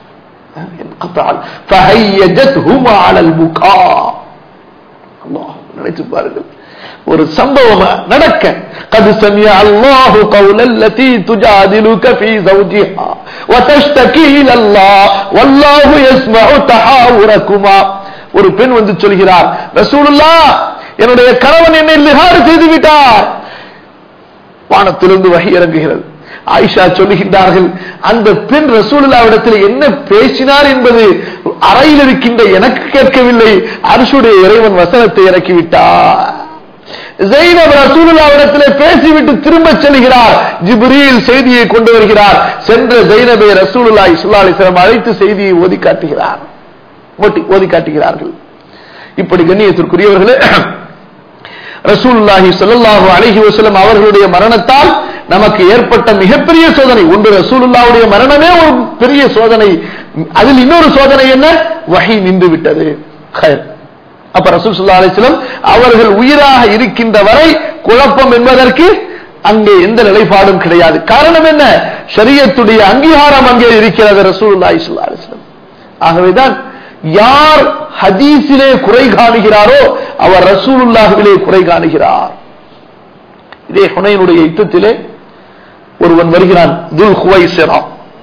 [SPEAKER 1] நினைத்து பாருங்கள் ஒரு சம்பவம் நடக்க قد سمع الله قول التي تجادلك في زوجها وتشتكي الى الله والله يسمع تحاوركما ஒரு பெண் வந்து சொல்கிறார் ரசூலுல்லா என்னுடைய கணவன் என்னை லிஹாறு செய்து விட்டார் வானத்திலிருந்து வகை இறங்குகிறது ஆயிஷா சொல்லுகின்றார்கள் அந்த பெண் ரசூலுல்லாவிடத்தில் என்ன பேசினார் என்பது அறையில் இருக்கின்ற எனக்கு கேட்கவில்லை அரசுடைய இறைவன் வசனத்தை இறக்கிவிட்டார் ஜெயினப் ரசூலுல்லாவிடத்திலே பேசிவிட்டு திரும்ப செல்கிறார் ஜிப்ரீல் செய்தியை கொண்டு வருகிறார் சென்ற ஜெயினபை ரசூலுல்லா இஸ்லா அலிஸ்லாம் அழைத்து செய்தியை ஓதி காட்டுகிறார் ஓதி காட்டுகிறார்கள் இப்படி கண்ணியத்திற்குரியவர்களே ரசூலுல்லாஹி ஸல்லல்லாஹு அலைஹி வஸல்லம் அவர்களுடைய மரணத்தால் நமக்கு ஏற்பட்ட மிகப்பெரிய சோதனை ஒன்று ரசூலுல்லாவுடைய மரணமே ஒரு பெரிய சோதனை அதில் இன்னொரு சோதனை என்ன வஹி நின்று விட்டது ஹைர் அப்ப ரசூல் சுல்லா அலிஸ்லம் அவர்கள் உயிராக இருக்கின்ற வரை குழப்பம் என்பதற்கு அங்கே எந்த நிலைப்பாடும் கிடையாது காரணம் என்ன ஷரியத்துடைய அங்கீகாரம் அங்கே இருக்கிறது ரசூல்லா இஸ்லா அலிஸ்லம் ஆகவேதான் யார் ஹதீஸிலே குறை காணுகிறாரோ அவர் ரசூலுல்லாஹுவிலே குறை காணுகிறார் இதே ஹுனைனுடைய யுத்தத்திலே ஒருவன் வருகிறான் துல் ஹுவைசரா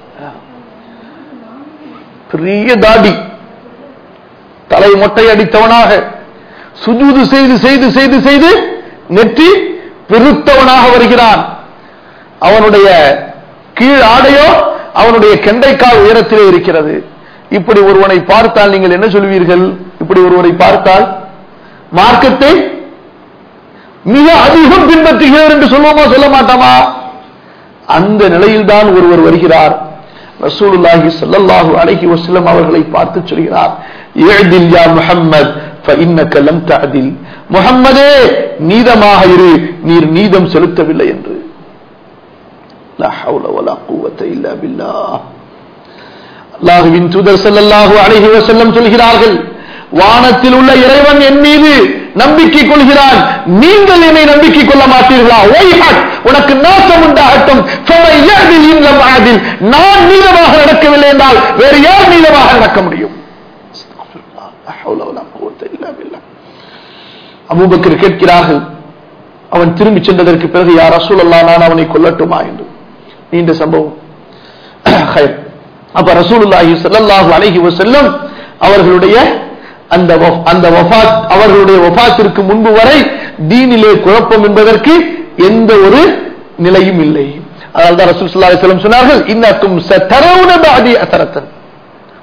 [SPEAKER 1] பெரிய தாடி தலை மொட்டை அடித்தவனாக சுஜூது செய்து செய்து செய்து செய்து நெற்றி பெருத்தவனாக வருகிறான் அவனுடைய கீழ் ஆடையோ அவனுடைய கெண்டைக்கால் உயரத்திலே இருக்கிறது இப்படி ஒருவனை பார்த்தால் நீங்கள் என்ன சொல்வீர்கள் இப்படி ஒருவரை பார்த்தால் மார்க்கத்தை மிக அதிகம் பின்பற்றுகிறார் என்று சொல்லுவோமா சொல்ல மாட்டோமா அந்த நிலையில்தான் ஒருவர் வருகிறார் ரசூலுல்லாஹி ஸல்லல்லாஹு அலைஹி வஸல்லம் அவர்களை பார்த்து சொல்கிறார் இஅதில் யா முஹம்மத் فإنك لم تعدل முஹம்மதே நீதமாக இரு நீர் நீதம் செலுத்தவில்லை என்று லா ஹவுல வலா குவத்த இல்லா பில்லாஹ் அல்லாஹுவின் தூதர் ஸல்லல்லாஹு அலைஹி வஸல்லம் சொல்கிறார்கள் வானத்தில் உள்ள இறைவன் என் மீது நம்பிக்கை கொள்கிறான் நீங்கள் என்னை நம்பிக்கை கொள்ள மாட்டீர்களா ஒய்ஹட் உனக்கு நாசம் உண்டாகட்டும் நான் நீளமாக நடக்கவில்லை என்றால் வேறு யார் நீளமாக நடக்க முடியும் அபூபக்கர் கேட்கிறார்கள் அவன் திரும்பி சென்றதற்கு பிறகு யார் ரசூல் நான் அவனை கொல்லட்டுமா என்று நீண்ட சம்பவம் அப்ப ரசூலுல்லாஹி ஸல்லல்லாஹு அலைஹி வஸல்லம் அவர்களுடைய அந்த அந்த வஃபாத் அவர்களுடைய வஃபாத்திற்கு முன்பு வரை தீனிலே குழப்பம் என்பதற்கு எந்த ஒரு நிலையும் இல்லை அதனால்தான் ரசூல் ஸல்லல்லாஹு அலைஹி வஸல்லம் சொன்னார்கள் இன்னக்கும் சதரவுன பாதி அசரத்தன்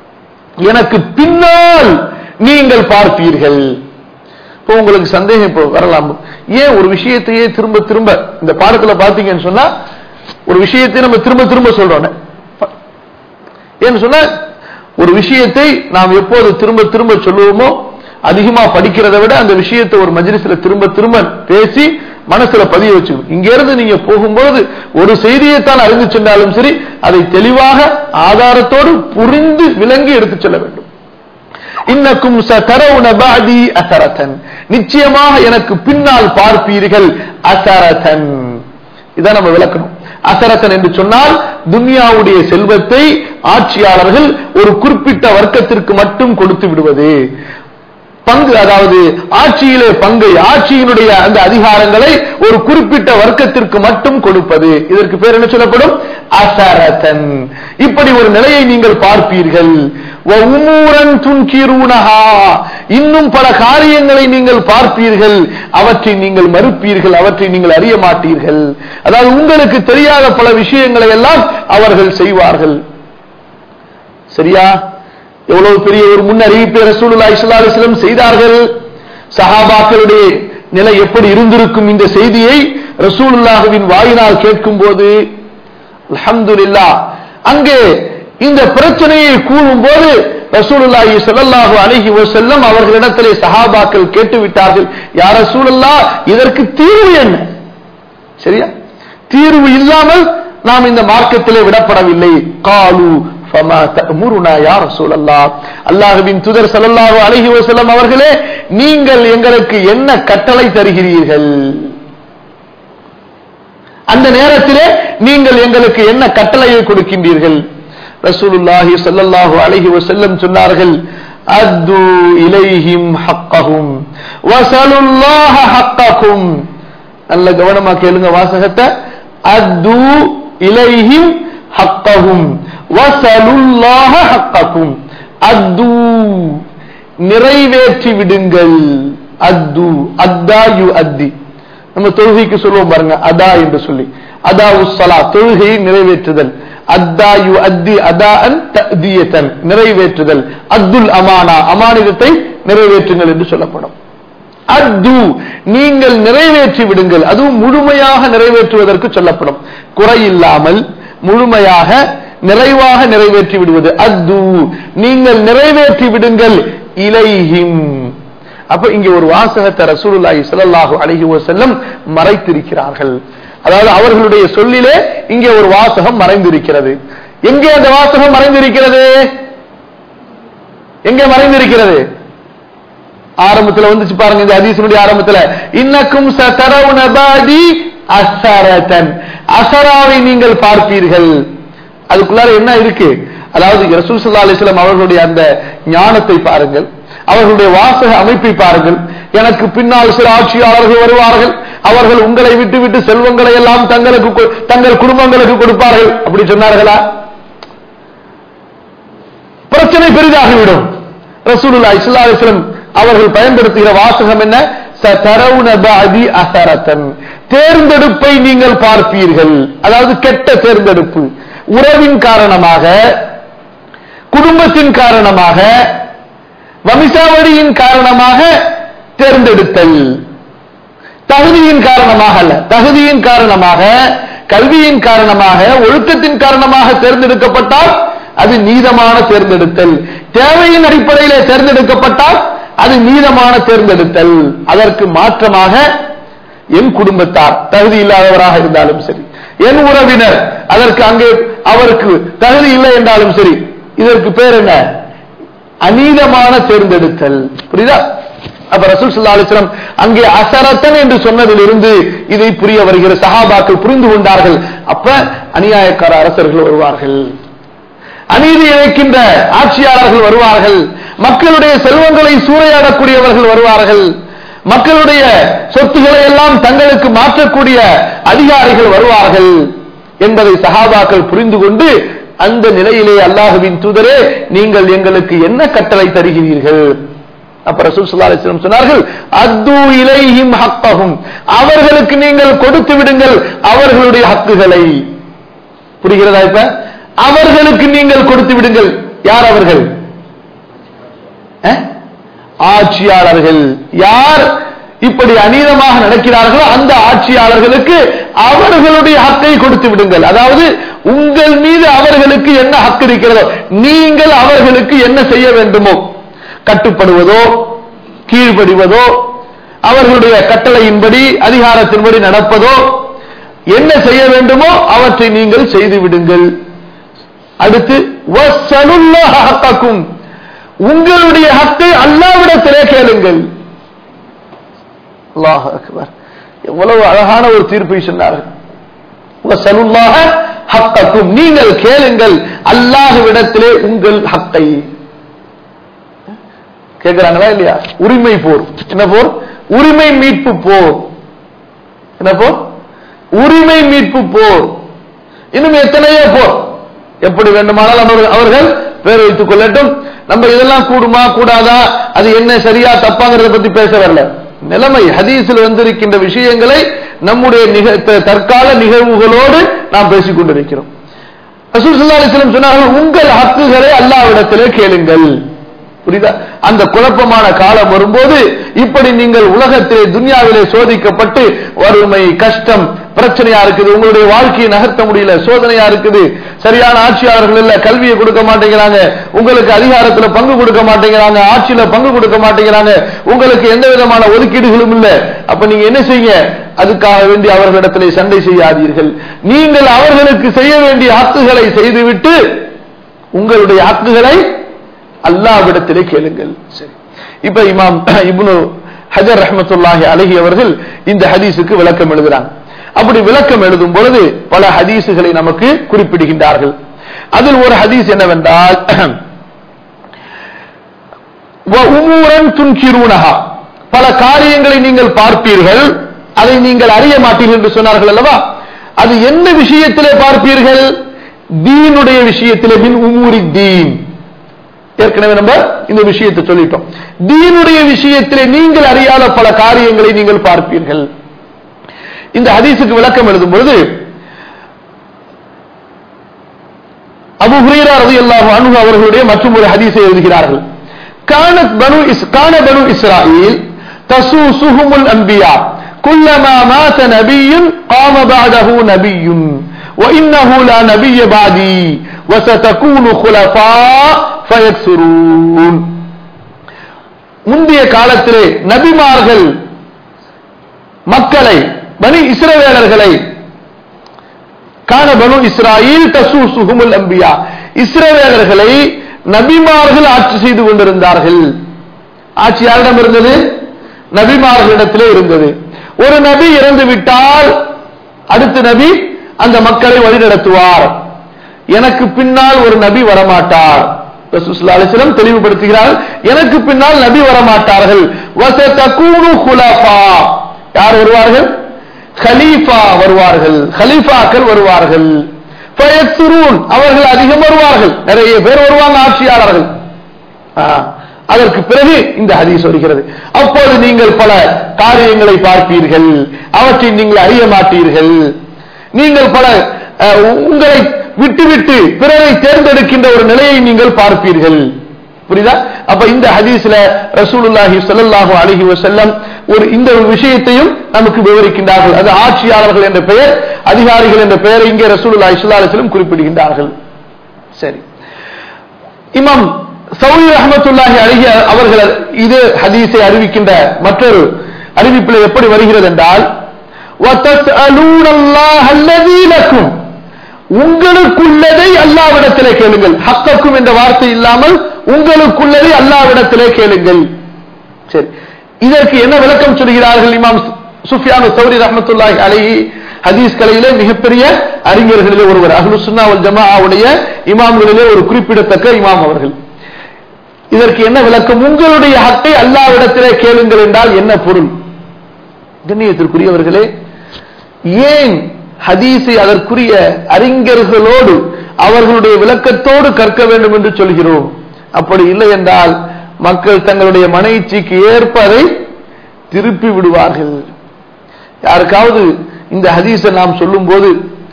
[SPEAKER 1] எனக்கு பின்னால் நீங்கள் பார்ப்பீர்கள் இப்போ உங்களுக்கு சந்தேகம் இப்போ வரலாம் ஏன் ஒரு விஷயத்தையே திரும்ப திரும்ப இந்த பாடத்துல பாத்தீங்கன்னு சொன்னா ஒரு விஷயத்தை நம்ம திரும்ப திரும்ப சொல்றோம் ஏன்னு சொன்னா ஒரு விஷயத்தை நாம் எப்போது திரும்ப திரும்ப சொல்லுவோமோ அதிகமா படிக்கிறதை விட அந்த விஷயத்தை ஒரு மஜ்லிஸ்ல திரும்ப திரும்ப பேசி மனசுல பதிய வச்சுக்கணும் இங்க இருந்து நீங்க போகும்போது ஒரு செய்தியைத்தான் அறிந்து சென்றாலும் சரி அதை தெளிவாக ஆதாரத்தோடு புரிந்து விளங்கி எடுத்து செல்ல வேண்டும் இன்னக்கும் சதரவுன பாதி அசரதன் நிச்சயமாக எனக்கு பின்னால் பார்ப்பீர்கள் அசரதன் இதை நம்ம விளக்கணும் அசரசன் என்று சொன்னால் துன்யாவுடைய செல்வத்தை ஆட்சியாளர்கள் ஒரு குறிப்பிட்ட வர்க்கத்திற்கு மட்டும் கொடுத்து விடுவது பங்கு அதாவது ஆட்சியிலே பங்கை ஆட்சியினுடைய அந்த அதிகாரங்களை ஒரு குறிப்பிட்ட வர்க்கத்திற்கு மட்டும் கொடுப்பது இதற்கு பேர் என்ன சொல்லப்படும் அசரதன் இப்படி ஒரு நிலையை நீங்கள் பார்ப்பீர்கள் உமூரன் துன்கீரூனஹா இன்னும் பல காரியங்களை நீங்கள் பார்ப்பீர்கள் அவற்றை நீங்கள் மறுப்பீர்கள் அவற்றை நீங்கள் அறிய மாட்டீர்கள் அதாவது உங்களுக்கு தெரியாத பல விஷயங்களை எல்லாம் அவர்கள் செய்வார்கள் சரியா எவ்வளவு பெரிய ஒரு முன் அறிவிப்பை ரசூலுல்லாஹி ஸல்லல்லாஹு அலைஹி வஸல்லம் செய்தார்கள் சஹாபாக்களுடைய நிலை எப்படி இருந்திருக்கும் இந்த செய்தியை ரசூலுல்லாஹுவின் வாயினால் கேட்கும் போது அல்ஹம்துலில்லாஹ் அங்கே இந்த பிரச்சனையை கூறும் போது ரசூலுல்லாஹி ஸல்லல்லாஹு அலைஹி வஸல்லம் அவர்களிடத்திலே சஹாபாக்கள் கேட்டுவிட்டார்கள் யார் ரசூலுல்லாஹ் இதற்கு தீர்வு என்ன சரியா தீர்வு இல்லாமல் நாம் இந்த மார்க்கத்திலே விடப்படவில்லை காலு ஃபமா தஅமுருனா யா ரசூலல்லாஹ் அல்லாஹ்வின் தூதர் ஸல்லல்லாஹு அலைஹி வஸல்லம் அவர்களே நீங்கள் எங்களுக்கு என்ன கட்டளை தருகிறீர்கள் அந்த நேரத்திலே நீங்கள் எங்களுக்கு என்ன கட்டளையை கொடுக்கின்றீர்கள் ரசூலுல்லாஹி ஸல்லல்லாஹு அலைஹி வஸல்லம் சொன்னார்கள் அத்து இலைஹிம் ஹக்கஹும் வஸலுல்லாஹ ஹக்ககும் நல்ல கவனமா கேளுங்க வாசகத்தை அத்து இலைஹிம் ஹக்கஹும் வஸலுல்லாஹ ஹக்ககும் அத்து நிறைவேற்றி விடுங்கள் அத்து அத்தா யு அத்தி நம்ம தொழுகைக்கு சொல்லுவோம் பாருங்க அதா என்று சொல்லி அதா உஸ்ஸலா தொழுகையை நிறைவேற்றுதல் அத்தா யு அத்தி அதா அன் ததியத்தன் நிறைவேற்றுதல் அத்துல் அமானா அமானிதத்தை நிறைவேற்றுங்கள் என்று சொல்லப்படும் அத்து நீங்கள் நிறைவேற்றி விடுங்கள் அதுவும் முழுமையாக நிறைவேற்றுவதற்கு சொல்லப்படும் குறையில்லாமல் முழுமையாக நிறைவாக நிறைவேற்றி விடுவது அத்து நீங்கள் நிறைவேற்றி விடுங்கள் இலைஹிம் அப்ப இங்க ஒரு வாசகத்தை ரசூலுல்லாஹி ஸல்லல்லாஹு அலைஹி வஸல்லம் மறைத்திருக்கிறார்கள் அதாவது அவர்களுடைய சொல்லிலே இங்கே ஒரு வாசகம் மறைந்திருக்கிறது எங்கே அந்த வாசகம் மறைந்திருக்கிறது எங்கே மறைந்திருக்கிறது ஆரம்பத்துல வந்துச்சு பாருங்க இந்த ஹதீஸினுடைய ஆரம்பத்துல இன்னக்கும் சதரவுன பாதி அசரதன் அசராவை நீங்கள் பார்ப்பீர்கள் அதுக்குள்ளார என்ன இருக்கு அதாவது ரசூல் சல்லா அலிஸ்லாம் அவர்களுடைய அந்த ஞானத்தை பாருங்கள் அவர்களுடைய வாசக அமைப்பை பாருங்கள் எனக்கு பின்னால் சில ஆட்சியாளர்கள் வருவார்கள் அவர்கள் உங்களை விட்டு விட்டு செல்வங்களை எல்லாம் தங்களுக்கு தங்கள் குடும்பங்களுக்கு கொடுப்பார்கள் அப்படி சொன்னார்களா பிரச்சனை பெரிதாகிவிடும் ரசூலுல்லா இஸ்லா அலிஸ்லம் அவர்கள் பயன்படுத்துகிற வாசகம் என்ன அசரத்தன் தேர்ந்தெடுப்பை நீங்கள் பார்ப்பீர்கள் அதாவது கெட்ட தேர்ந்தெடுப்பு உறவின் காரணமாக குடும்பத்தின் காரணமாக வம்சாவளியின் காரணமாக தேர்ந்தெடுத்தல் தகுதியின் காரணமாக அல்ல தகுதியின் காரணமாக கல்வியின் காரணமாக ஒழுக்கத்தின் காரணமாக தேர்ந்தெடுக்கப்பட்டால் அது நீதமான தேர்ந்தெடுத்தல் தேவையின் அடிப்படையிலே தேர்ந்தெடுக்கப்பட்டால் அது நீதமான தேர்ந்தெடுத்தல் அதற்கு மாற்றமாக என் குடும்பத்தார் தகுதி இல்லாதவராக இருந்தாலும் சரி என் உறவினர் அதற்கு அங்கே அவருக்கு தகுதி இல்லை என்றாலும் சரி இதற்கு பேர் என்ன அநீதமான தேர்ந்தெடுத்தல் புரியுதா அப்ப ரசூல் சல்லா அலிஸ்லாம் அங்கே அசரத்தன் என்று சொன்னதிலிருந்து இதை புரிய வருகிற சஹாபாக்கள் புரிந்து கொண்டார்கள் அப்ப அநியாயக்கார அரசர்கள் வருவார்கள் அநீதி இழைக்கின்ற ஆட்சியாளர்கள் வருவார்கள் மக்களுடைய செல்வங்களை சூறையாடக்கூடியவர்கள் வருவார்கள் மக்களுடைய சொத்துக்களை எல்லாம் தங்களுக்கு மாற்றக்கூடிய அதிகாரிகள் வருவார்கள் என்பதை சஹாபாக்கள் புரிந்து கொண்டு அந்த நிலையிலே அல்லாஹுவின் தூதரே நீங்கள் எங்களுக்கு என்ன கட்டளை தருகிறீர்கள் அப்ப ரசூல் ஸல்லல்லாஹு அலைஹி வஸல்லம் சொன்னார்கள் அத்து இலைஹிம் ஹக்கஹும் அவர்களுக்கு நீங்கள் கொடுத்து விடுங்கள் அவர்களுடைய ஹக்குகளை புரிகிறதா இப்ப அவர்களுக்கு நீங்கள் கொடுத்து விடுங்கள் யார் அவர்கள் அஹ்? ஆட்சியாளர்கள் யார் இப்படி அநீதமாக நடக்கிறார்களோ அந்த ஆட்சியாளர்களுக்கு அவர்களுடைய ஹக்கை கொடுத்து விடுங்கள் அதாவது உங்கள் மீது அவர்களுக்கு என்ன ஹக்கு இருக்கிறதோ நீங்கள் அவர்களுக்கு என்ன செய்ய வேண்டுமோ கட்டுப்படுவதோ கீழ்ப்படிவதோ அவர்களுடைய கட்டளையின்படி அதிகாரத்தின்படி நடப்பதோ என்ன செய்ய வேண்டுமோ அவற்றை நீங்கள் செய்து விடுங்கள் அடுத்து வஸ்ஸலுல்லாஹ ஹக்கக்கும் உங்களுடைய ஹக்கை அல்லாவிடத்திலே கேளுங்கள் அல்லாஹ் அக்பர் எவ்வளவு அழகான ஒரு தீர்ப்பை சொன்னார்கள் வஸ்ஸலுல்லாஹ ஹக்கக்கும் நீங்கள் கேளுங்கள் அல்லாஹ்விடத்திலே உங்கள் ஹக்கை கேட்கிறாங்களா இல்லையா உரிமை போர் என்ன போர் உரிமை மீட்பு போர் என்ன போர் உரிமை மீட்பு போர் இன்னும் எத்தனையோ போர் எப்படி வேண்டுமானாலும் அவர்கள் அவர்கள் பேர் வைத்துக் கொள்ளட்டும் நம்ம இதெல்லாம் கூடுமா கூடாதா அது என்ன சரியா தப்பாங்கிறத பத்தி பேச வரல நிலைமை ஹதீஸில் வந்திருக்கின்ற விஷயங்களை நம்முடைய நிக- த- தற்கால நிகழ்வுகளோடு நாம் பேசிக் கொண்டிருக்கிறோம் ரசூல் ஸல்லல்லாஹு அலைஹி வஸல்லம் சொன்னார்கள் உங்கள் ஹக்குகளை அல்லாஹ்விடத்திலே கேளுங்கள் புரியுதா அந்த குழப்பமான காலம் வரும்போது இப்படி நீங்கள் உலகத்திலே துன்யாவிலே சோதிக்கப்பட்டு வறுமை கஷ்டம் பிரச்சனையா இருக்குது உங்களுடைய வாழ்க்கையை நகர்த்த முடியல சோதனையா இருக்குது சரியான ஆட்சியாளர்கள் இல்ல கல்வியை கொடுக்க மாட்டேங்கிறாங்க உங்களுக்கு அதிகாரத்துல பங்கு கொடுக்க மாட்டேங்கிறாங்க ஆட்சியில பங்கு கொடுக்க மாட்டேங்கிறாங்க உங்களுக்கு எந்த விதமான ஒதுக்கீடுகளும் இல்ல அப்ப நீங்க என்ன செய்யுங்க அதுக்காக வேண்டி அவர்களிடத்திலே சண்டை செய்யாதீர்கள் நீங்கள் அவர்களுக்கு செய்ய வேண்டிய ஹக்குகளை செய்துவிட்டு உங்களுடைய ஹக்குகளை அல்லாவிடத்திலே கேளுங்கள் சரி இப்ப இமாம் இப்னு ஹஜர் ரஹ்மத்துல்லாஹி அலஹி அவர்கள் இந்த ஹதீஸுக்கு விளக்கம் எழுதுறாங்க அப்படி விளக்கம் எழுதும் பொழுது பல ஹதீஸுகளை நமக்கு குறிப்பிடுகின்றார்கள் அதில் ஒரு ஹதீஸ் என்னவென்றால் உமூரன் துன்கிரூனஹா பல காரியங்களை நீங்கள் பார்ப்பீர்கள் அதை நீங்கள் அறிய மாட்டீர்கள் என்று சொன்னார்கள் அல்லவா அது என்ன விஷயத்திலே பார்ப்பீர்கள் தீனுடைய விஷயத்திலே மின் உமூரி தீன் ஏற்கனவே நம்ம இந்த விஷயத்தை சொல்லிட்டோம் தீனுடைய விஷயத்திலே நீங்கள் அறியாத பல காரியங்களை நீங்கள் பார்ப்பீர்கள் இந்த ஹதீஸுக்கு விளக்கம் எழுதும் பொழுது அபு ஹுரேரா ரலியல்லாஹு அன்ஹு அவர்களுடைய மற்றும் ஒரு ஹதீஸை எழுதுகிறார்கள் கானத் பனு இஸ் கான பனு இஸ்ராயீல் தசூசுஹுமுல் அன்பியா كلما مات نبي قام بعده نبي وإنه لا نبي بعدي وستكون خلفاء فيكثرون முந்தைய காலத்திலே நபிமார்கள் மக்களை பனி இஸ்ரவேலர்களை கான பனு இஸ்ராயில் தசூ சுகுமுல் அம்பியா இஸ்ரவேலர்களை நபிமார்கள் ஆட்சி செய்து கொண்டிருந்தார்கள் ஆட்சி யாரிடம் இருந்தது நபிமார்களிடத்திலே இருந்தது ஒரு நபி இறந்து விட்டால் அடுத்த நபி அந்த மக்களை வழிநடத்துவார் எனக்கு பின்னால் ஒரு நபி வரமாட்டார் ரசூலுல்லாஹி அலைஹி வஸல்லம் தெளிவுபடுத்துகிறார்கள் எனக்கு பின்னால் நபி வரமாட்டார்கள் வசதகூனு குலஃபா யார் வருவார்கள் கலீஃபா வருவார்கள் கலீஃபாக்கள் வருவார்கள் ஃபயக்சுரூன் அவர்கள் அதிகம் வருவார்கள் நிறைய பேர் வருவாங்க ஆட்சியாளர்கள் ஆ, அதற்கு பிறகு இந்த ஹதீஸ் வருகிறது அப்போது நீங்கள் பல காரியங்களை பார்ப்பீர்கள் அவற்றை நீங்கள் அறிய மாட்டீர்கள் நீங்கள் பல அஹ், உங்களை விட்டுவிட்டு பிறரை தேர்ந்தெடுக்கின்ற ஒரு நிலையை நீங்கள் பார்ப்பீர்கள் புரியுதா அப்ப இந்த ஹதீஸ்ல ரசூலுல்லாஹி ஸல்லல்லாஹு அலைஹி வஸல்லம் ஒரு இந்த ஒரு விஷயத்தையும் நமக்கு விவரிக்கின்றார்கள் அது ஆட்சியாளர்கள் என்ற பெயர் அதிகாரிகள் என்ற பெயரை இங்கே ரசூலுல்லாஹி ஸல்லல்லாஹு அலைஹி வஸல்லம் குறிப்பிடுகின்றார்கள் சரி இமாம் சௌரி ரஹமத்துல்லாஹி அழகிய அவர்கள் இது ஹதீஸை அறிவிக்கின்ற மற்றொரு அறிவிப்பில் எப்படி வருகிறது என்றால் وَتَسْأَلُونَ اللَّهَ الَّذِي لَكُمْ உங்களுக்குள்ளதை அல்லாவிடத்திலே கேளுங்கள் ஹக்கக்கும் என்ற வார்த்தை இல்லாமல் உங்களுக்குள்ளதை அல்லாவிடத்திலே கேளுங்கள் சரி இதற்கு என்ன விளக்கம் சொல்கிறார்கள் இமாம் சுஃபியான் சௌரி ரஹமத்துல்லாஹி அலைஹி ஹதீஸ் கலையிலே மிகப்பெரிய அறிஞர்களிலே ஒருவர் அஹ்லு சுன்னா வல் ஜமாஅவுடைய இமாம்களிலே ஒரு குறிப்பிடத்தக்க இமாம் அவர்கள் இதற்கு என்ன விளக்கம் உங்களுடைய ஹக்கை அல்லாவிடத்திலே கேளுங்கள் என்றால் என்ன பொருள் கண்ணியத்திற்குரியவர்களே ஏன் ஹதீஸை அதற்குரிய அறிஞர்களோடு அவர்களுடைய விளக்கத்தோடு கற்க வேண்டும் என்று சொல்கிறோம் அப்படி இல்லை என்றால் மக்கள் தங்களுடைய மன இச்சைக்கு ஏற்ப அதை திருப்பி விடுவார்கள் யாருக்காவது இந்த ஹதீஸை நாம் சொல்லும் போது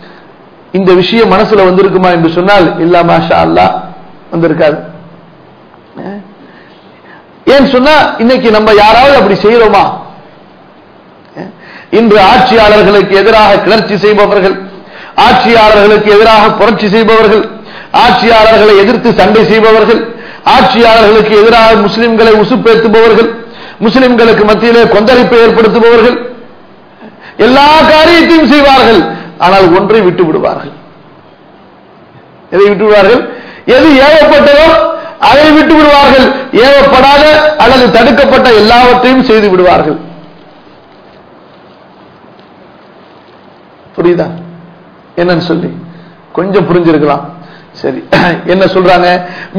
[SPEAKER 1] இந்த விஷயம் மனசுல வந்திருக்குமா என்று சொன்னால் இல்ல மாஷா அல்லா வந்திருக்காது ஏன் சொன்னா இன்னைக்கு நம்ம யாராவது அப்படி செய்யறோமா இன்று ஆட்சியாளர்களுக்கு எதிராக கிளர்ச்சி செய்பவர்கள் ஆட்சியாளர்களுக்கு எதிராக புரட்சி செய்பவர்கள் ஆட்சியாளர்களை எதிர்த்து சண்டை செய்பவர்கள் ஆட்சியாளர்களுக்கு எதிராக முஸ்லிம்களை உசுப்பேற்றுபவர்கள் முஸ்லிம்களுக்கு மத்தியிலே கொந்தளிப்பை ஏற்படுத்துபவர்கள் எல்லா காரியத்தையும் செய்வார்கள் ஆனால் ஒன்றை விட்டு விடுவார்கள் எதை விட்டு விடுவார்கள் எது ஏவப்பட்டதோ அதை விட்டு விடுவார்கள் ஏவப்படாத அல்லது தடுக்கப்பட்ட எல்லாவற்றையும் செய்து விடுவார்கள் புரியுதா என்னன்னு சொல்லி கொஞ்சம் புரிஞ்சிருக்கலாம் சரி என்ன சொல்றாங்க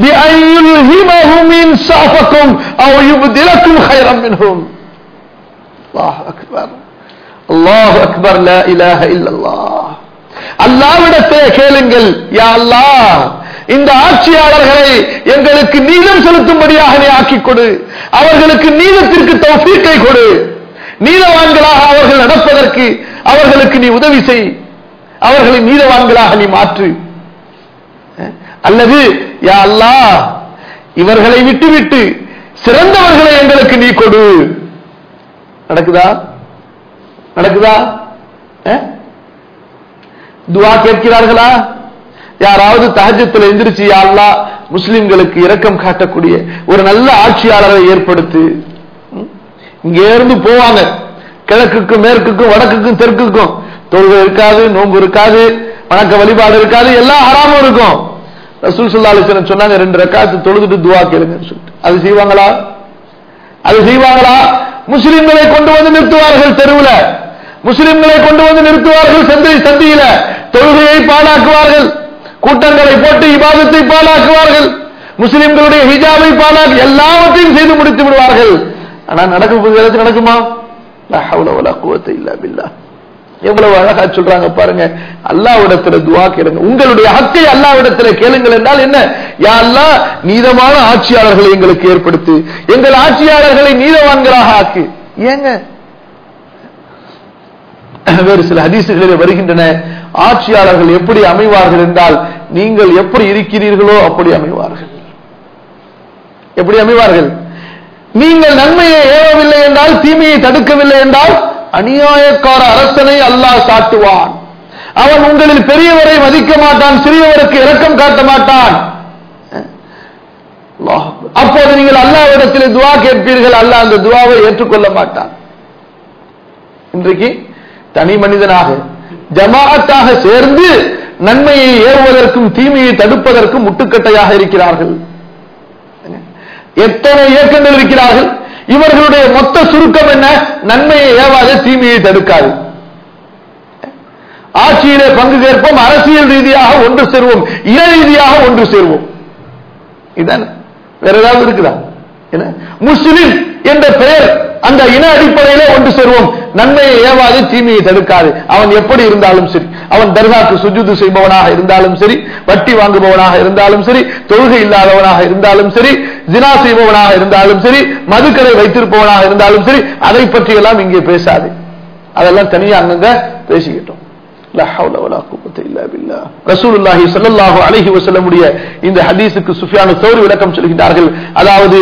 [SPEAKER 1] அல்லாஹ் அக்பர் லா இலாஹ இல்லல்லாஹ் அல்லாவிடத்தே கேளுங்கள் யா அல்லாஹ் இந்த ஆட்சியாளர்களை எங்களுக்கு நீதம் செலுத்தும்படியாக நீ ஆக்கிக் கொடு அவர்களுக்கு நீதத்திற்கு தௌஃபீக்கை கொடு நீதவான்களாக அவர்கள் நடப்பதற்கு அவர்களுக்கு நீ உதவி செய் அவர்களை நீதவான்களாக நீ மாற்று அல்லது யா அல்லாஹ் இவர்களை விட்டுவிட்டு சிறந்தவர்களை எங்களுக்கு நீ கொடு நடக்குதா நடக்குதா துவா கேட்கிறார்களா யாராவது தஹஜத்தில் எந்திரிச்சு யா அல்லாஹ் முஸ்லிம்களுக்கு இரக்கம் காட்டக்கூடிய ஒரு நல்ல ஆட்சியாளரை ஏற்படுத்து இங்க இருந்து போவாங்க கிழக்குக்கும் மேற்குக்கும் வடக்குக்கும் தெற்குக்கும் தொழுகை இருக்காது நோன்பு இருக்காது வணக்க வழிபாடு இருக்காது எல்லாம் ஹராமும் இருக்கும் ரசூல் சுல்லா அலிஸ்வரன் சொன்னாங்க ரெண்டு ரக்காத்து தொழுதுட்டு துவா கேளுங்கன்னு சொல்லிட்டு அது செய்வாங்களா அது செய்வாங்களா முஸ்லிம்களை கொண்டு வந்து நிறுத்துவார்கள் தெருவில் முஸ்லிம்களை கொண்டு வந்து நிறுத்துவார்கள் சந்தை சந்தியில தொழுகையை பாழாக்குவார்கள் கூட்டங்களை போட்டு இபாதத்தை பாழாக்குவார்கள் முஸ்லிம்களுடைய ஹிஜாபை பாழாக்கி எல்லாவற்றையும் செய்து முடித்து விடுவார்கள் ஆனா நடக்க நடக்குமா இல்ல எவ்வளவு அழகா சொல்றாங்க பாருங்க அல்லாவிடத்துல துவா கேளுங்க உங்களுடைய ஹக்கை அல்லாவிடத்துல கேளுங்கள் என்றால் என்ன யா அல்லா நீதமான ஆட்சியாளர்களை எங்களுக்கு ஏற்படுத்து எங்கள் ஆட்சியாளர்களை நீதவான்களாக ஆக்கு ஏங்க வேறு சில ஹதீசுகளில் வருகின்றன ஆட்சியாளர்கள் எப்படி அமைவார்கள் என்றால் நீங்கள் எப்படி இருக்கிறீர்களோ அப்படி அமைவார்கள் எப்படி அமைவார்கள் நீங்கள் நன்மையை ஏவவில்லை என்றால் தீமையை தடுக்கவில்லை என்றால் அநியாயக்கார அரசனை அல்லாஹ் சாட்டுவான் அவன் உங்களில் பெரியவரை மதிக்க மாட்டான் சிறியவருக்கு இரக்கம் காட்ட மாட்டான் அப்போது நீங்கள் அல்லாவிடத்தில் துவா கேட்பீர்கள் அல்லாஹ் அந்த துவாவை ஏற்றுக்கொள்ள மாட்டான் இன்றைக்கு தனி மனிதனாக ஜமாஅத்தாக சேர்ந்து நன்மையை ஏவுவதற்கும் தீமையை தடுப்பதற்கும் முட்டுக்கட்டையாக இருக்கிறார்கள் எத்தனை இயக்கங்கள் இருக்கிறார்கள் இவர்களுடைய மொத்த சுருக்கம் என்ன நன்மையை ஏவாத தீமையை தடுக்காது ஆட்சியிலே பங்கு கேட்போம் அரசியல் ரீதியாக ஒன்று சேர்வோம் இன ரீதியாக ஒன்று சேர்வோம் இதான் வேற ஏதாவது இருக்குதா என்ன முஸ்லிம் என்ற பெயர் அந்த இன அடிப்படையிலே ஒன்று சேர்வோம் நன்மையை ஏவாது தீமையை தடுக்காது அவன் எப்படி இருந்தாலும் சரி அவன் தர்காக்கு சுஜுது செய்பவனாக இருந்தாலும் சரி வட்டி வாங்குபவனாக இருந்தாலும் சரி தொழுகை இல்லாதவனாக இருந்தாலும் சரி ஜினா செய்பவனாக இருந்தாலும் சரி மதுக்கடை வைத்திருப்பவனாக இருந்தாலும் சரி அதை பற்றி எல்லாம் இங்கே பேசாது அதெல்லாம் தனியா அங்கங்க பேசிக்கிட்டோம் இந்த ஹதீஸுக்கு சுஃபியான தோறு விளக்கம் சொல்கிறார்கள் அதாவது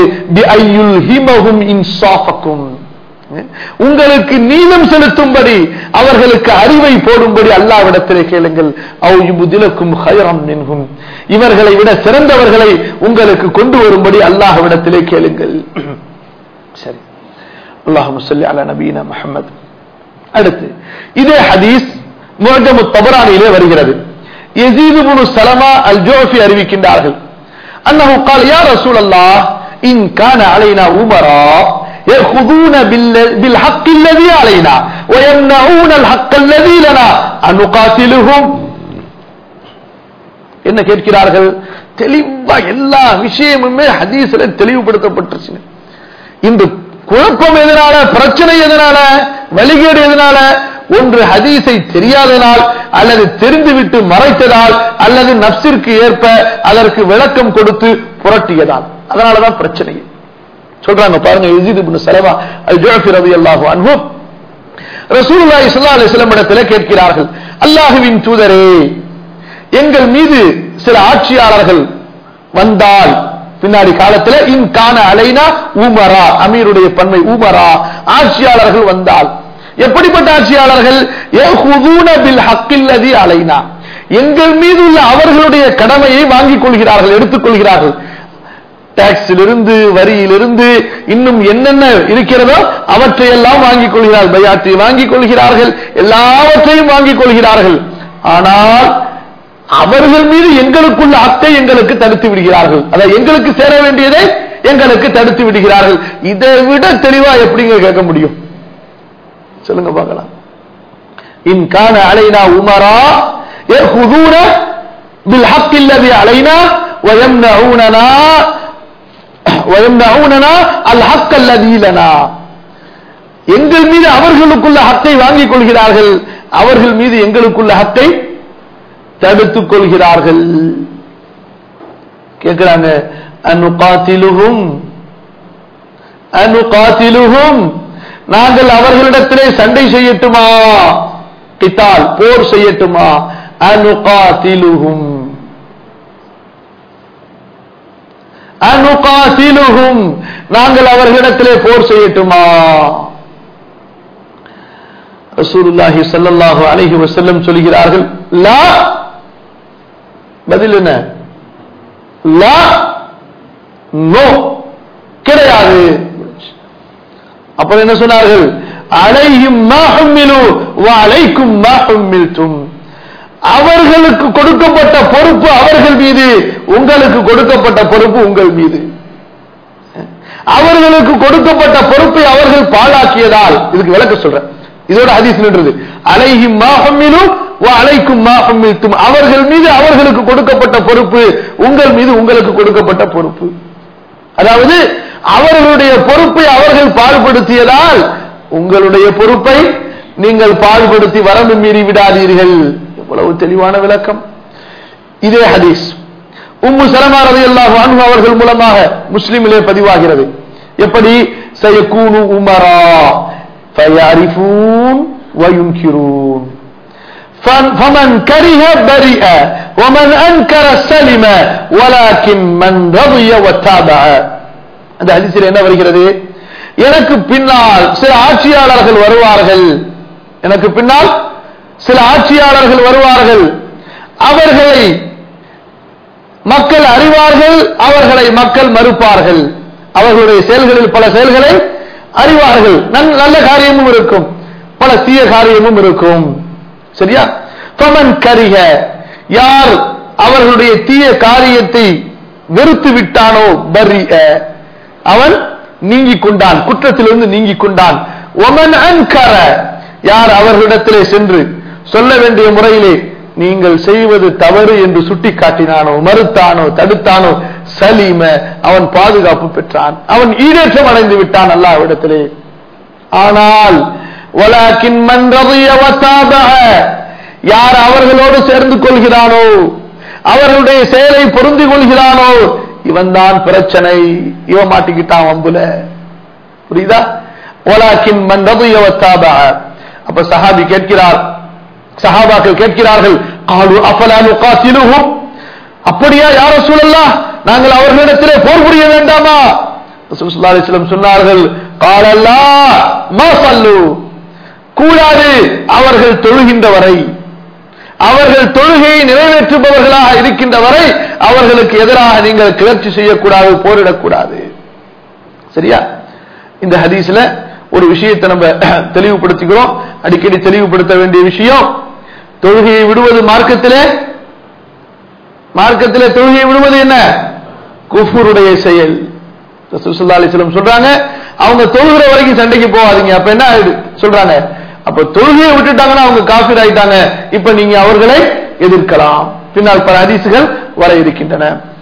[SPEAKER 1] உங்களுக்கு நீதம் செலுத்தும்படி அவர்களுக்கு அறிவை போடும்படி அல்லாவிடத்திலே கேளுங்கள் என்கும் இவர்களை விட சிறந்தவர்களை உங்களுக்கு கொண்டு வரும்படி அல்லாஹ்விடத்திலே கேளுங்கள் சரி அல்லாஹு சொல்லி அலா நபீன முஹம்மது அடுத்து இதே ஹதீஸ் முகமது தபரானிலே வருகிறது யசீது புனு சலமா அல் ஜோஃபி அறிவிக்கின்றார்கள் அன்னஹு قال يا رسول الله إن كان علينا أمراء يأخذون بالحق الذي علينا ويمنعون الحق الذي لنا أن نقاتلهم என்ன கேட்கிறார்கள் தெளிவா எல்லா விஷயமுமே ஹதீஸ்ல தெளிவுபடுத்தப்பட்டுருச்சு இந்த குழப்பம் எதனால பிரச்சனை எதனால வழிகேடு எதனால ஒன்று ஹதீஸை தெரியாதனால் அல்லது தெரிந்துவிட்டு மறைத்ததால் அல்லது நப்சிற்கு ஏற்ப அதற்கு விளக்கம் கொடுத்து புரட்டியதால் அதனாலதான் பிரச்சனை சொல்றாங்க பாருங்க யசீத் இப்னு சலமா அல் ஜுஅஃபி ரலியல்லாஹு அன்ஹு ரசூலுல்லாஹி ஸல்லல்லாஹு அலைஹி வஸல்லம் இடத்திலே கேட்கிறார்கள் அல்லாஹ்வின் தூதரே எங்கள் மீது சில ஆட்சியாளர்கள் வந்தால் பின்னாடி காலத்துல இன் கான அலைனா உமரா அமீருடைய பன்மை உமரா ஆட்சியாளர்கள் வந்தால் எப்படிப்பட்ட ஆட்சியாளர்கள் யஹுதூன பில் ஹக்கில்லதி அலைனா எங்கள் மீது உள்ள அவர்களுடைய கடமையை வாங்கிக் கொள்கிறார்கள் எடுத்துக் கொள்கிறார்கள் டாக்ஸிலிருந்து வரியிலிருந்து இன்னும் என்னென்ன இருக்கிறதோ அவற்றையெல்லாம் வாங்கிக் கொள்கிறார்கள் பயாத்தை வாங்கிக் கொள்கிறார்கள் எல்லாவற்றையும் வாங்கிக் கொள்கிறார்கள் ஆனால் அவர்கள் மீது எங்களுக்குள்ள அத்தை எங்களுக்கு தடுத்து விடுகிறார்கள் அதாவது எங்களுக்கு சேர வேண்டியதை எங்களுக்கு தடுத்து விடுகிறார்கள் இதை விட தெளிவா எப்படிங்க கேட்க முடியும் சொல்லுங்க பார்க்கலாம் இன் கான அலைனா உமரா يأخذون بالحق الذي علينا ويمنعوننا ويمنعوننا الحق الذي لنا எங்கள் மீது அவர்களுக்குள்ள ஹக்கை வாங்கிக் கொள்கிறார்கள் அவர்கள் மீது எங்களுக்குள்ள ஹக்கை தடுத்துக் கொள்கிறார்கள் கேட்கிறாங்க அனுகாத்திலுகும் அனுகாத்திலுகும் நாங்கள் அவர்களிடத்திலே சண்டை செய்யட்டுமா கித்தால் போர் செய்யட்டுமா அனுகாத்திலுகும் அனுகாத்திலுகும் நாங்கள் அவர்களிடத்திலே போர் செய்யட்டுமா ரசூலுல்லாஹி ஸல்லல்லாஹு அலைஹி வஸல்லம் சொல்கிறார்கள் லா பதில் என்ன லா நோ கிடையாது அப்புறம் என்ன சொன்னார்கள் அலையும் மாஹம்மிலு வ அலைக்கும் மாஹம்மில்தும் அவர்களுக்கு கொடுக்கப்பட்ட பொறுப்பு அவர்கள் மீது உங்களுக்கு கொடுக்கப்பட்ட பொறுப்பு உங்கள் மீது அவர்களுக்கு கொடுக்கப்பட்ட பொறுப்பை அவர்கள் பாழாக்கியதால் இதுக்கு விளக்க சொல்றேன் இதோட ஹதீஸ் நின்றது அலைஹிம் மாஹம்மிலும் அலைக்கும் மாஹம்மில்தும் அவர்கள் மீது அவர்களுக்கு கொடுக்கப்பட்ட பொறுப்பு உங்கள் மீது உங்களுக்கு கொடுக்கப்பட்ட பொறுப்பு அதாவது அவர்களுடைய பொறுப்பை அவர்கள் பாடுபடுத்தியதால் உங்களுடைய பொறுப்பை நீங்கள் பாடுபடுத்தி வரம்பு மீறி விடாதீர்கள் எவ்வளவு தெளிவான விளக்கம் இதே ஹதீஸ் உம்மு சலமா ரதி அல்லாஹ் அவர்கள் மூலமாக முஸ்லிமிலே பதிவாகிறது எப்படி சயக்கூனு உமரா فيعرفون وينكرون فمن كره برئ ومن انكر سلم ولكن من رضي وتابع அந்த ஹதீஸில் என்ன வருகிறது எனக்கு பின்னால் சில ஆட்சியாளர்கள் வருவார்கள் எனக்கு பின்னால் சில ஆட்சியாளர்கள் வருவார்கள் அவர்களை மக்கள் அறிவார்கள் அவர்களை மக்கள் மறுப்பார்கள் அவர்களுடைய செயல்களில் பல செயல்களை அறிவார்கள் நல்ல காரியமும் இருக்கும் பல தீய காரியமும் இருக்கும் சரியா பமன் கரிக யார் அவர்களுடைய தீய காரியத்தை வெறுத்து விட்டானோ பரி அவன் நீங்கிக் கொண்டான் குற்றத்திலிருந்து நீங்கிக் கொண்டான் ஒமன் அன்கர யார் அவர்களிடத்திலே சென்று சொல்ல வேண்டிய முறையிலே நீங்கள் செய்வது தவறு என்று சுட்டி காட்டினானோ மறுத்தானோ தடுத்தானோ சலீம அவன் பாதுகாப்பு பெற்றான் அவன் ஈடேற்றம் அடைந்து விட்டான் அல்லாவிடத்திலே ஆனால் யார் அவர்களோடு சேர்ந்து கொள்கிறானோ அவர்களுடைய செயலை பொருந்தி கொள்கிறானோ இவன் தான் பிரச்சனை இவன் மாட்டிக்கிட்டான் வம்புல புரியுதா ஓலாக்கின் மன்றதையவத்தாப அப்ப சஹாபி கேட்கிறார் சஹாபாக்கள் கேட்கிறார்கள் காலு அஃபலானு காத்திலுகும் அப்படியா யார சூழல்லா நாங்கள் அவர்களிடத்திலே போர் புரிய வேண்டாமா ரசூலுல்லாஹி சொன்னார்கள் காலல்லா மா சல்லு கூடாது அவர்கள் தொழுகின்ற வரை அவர்கள் தொழுகையை நிறைவேற்றுபவர்களாக இருக்கின்ற வரை அவர்களுக்கு எதிராக நீங்கள் கிளர்ச்சி செய்யக்கூடாது போரிடக்கூடாது சரியா இந்த ஹதீஸ்ல ஒரு விஷயத்தை நம்ம தெளிவுபடுத்திக்கிறோம் அடிக்கடி தெளிவுபடுத்த வேண்டிய விஷயம் தொழுகையை விடுவது மார்க்கத்திலே மார்க்கத்திலே தொழுகையை விடுவது என்ன குஃபூருடைய செயல் அலிஸ்லம் சொல்றாங்க அவங்க தொழுகிற வரைக்கும் சண்டைக்கு போகாதீங்க அப்ப என்ன சொல்றாங்க அப்ப தொழுகையை விட்டுட்டாங்கன்னா அவங்க காஃபிர் ஆயிட்டாங்க இப்ப நீங்க அவர்களை எதிர்க்கலாம் பின்னால் பல அதிசுகள் வர இருக்கின்றன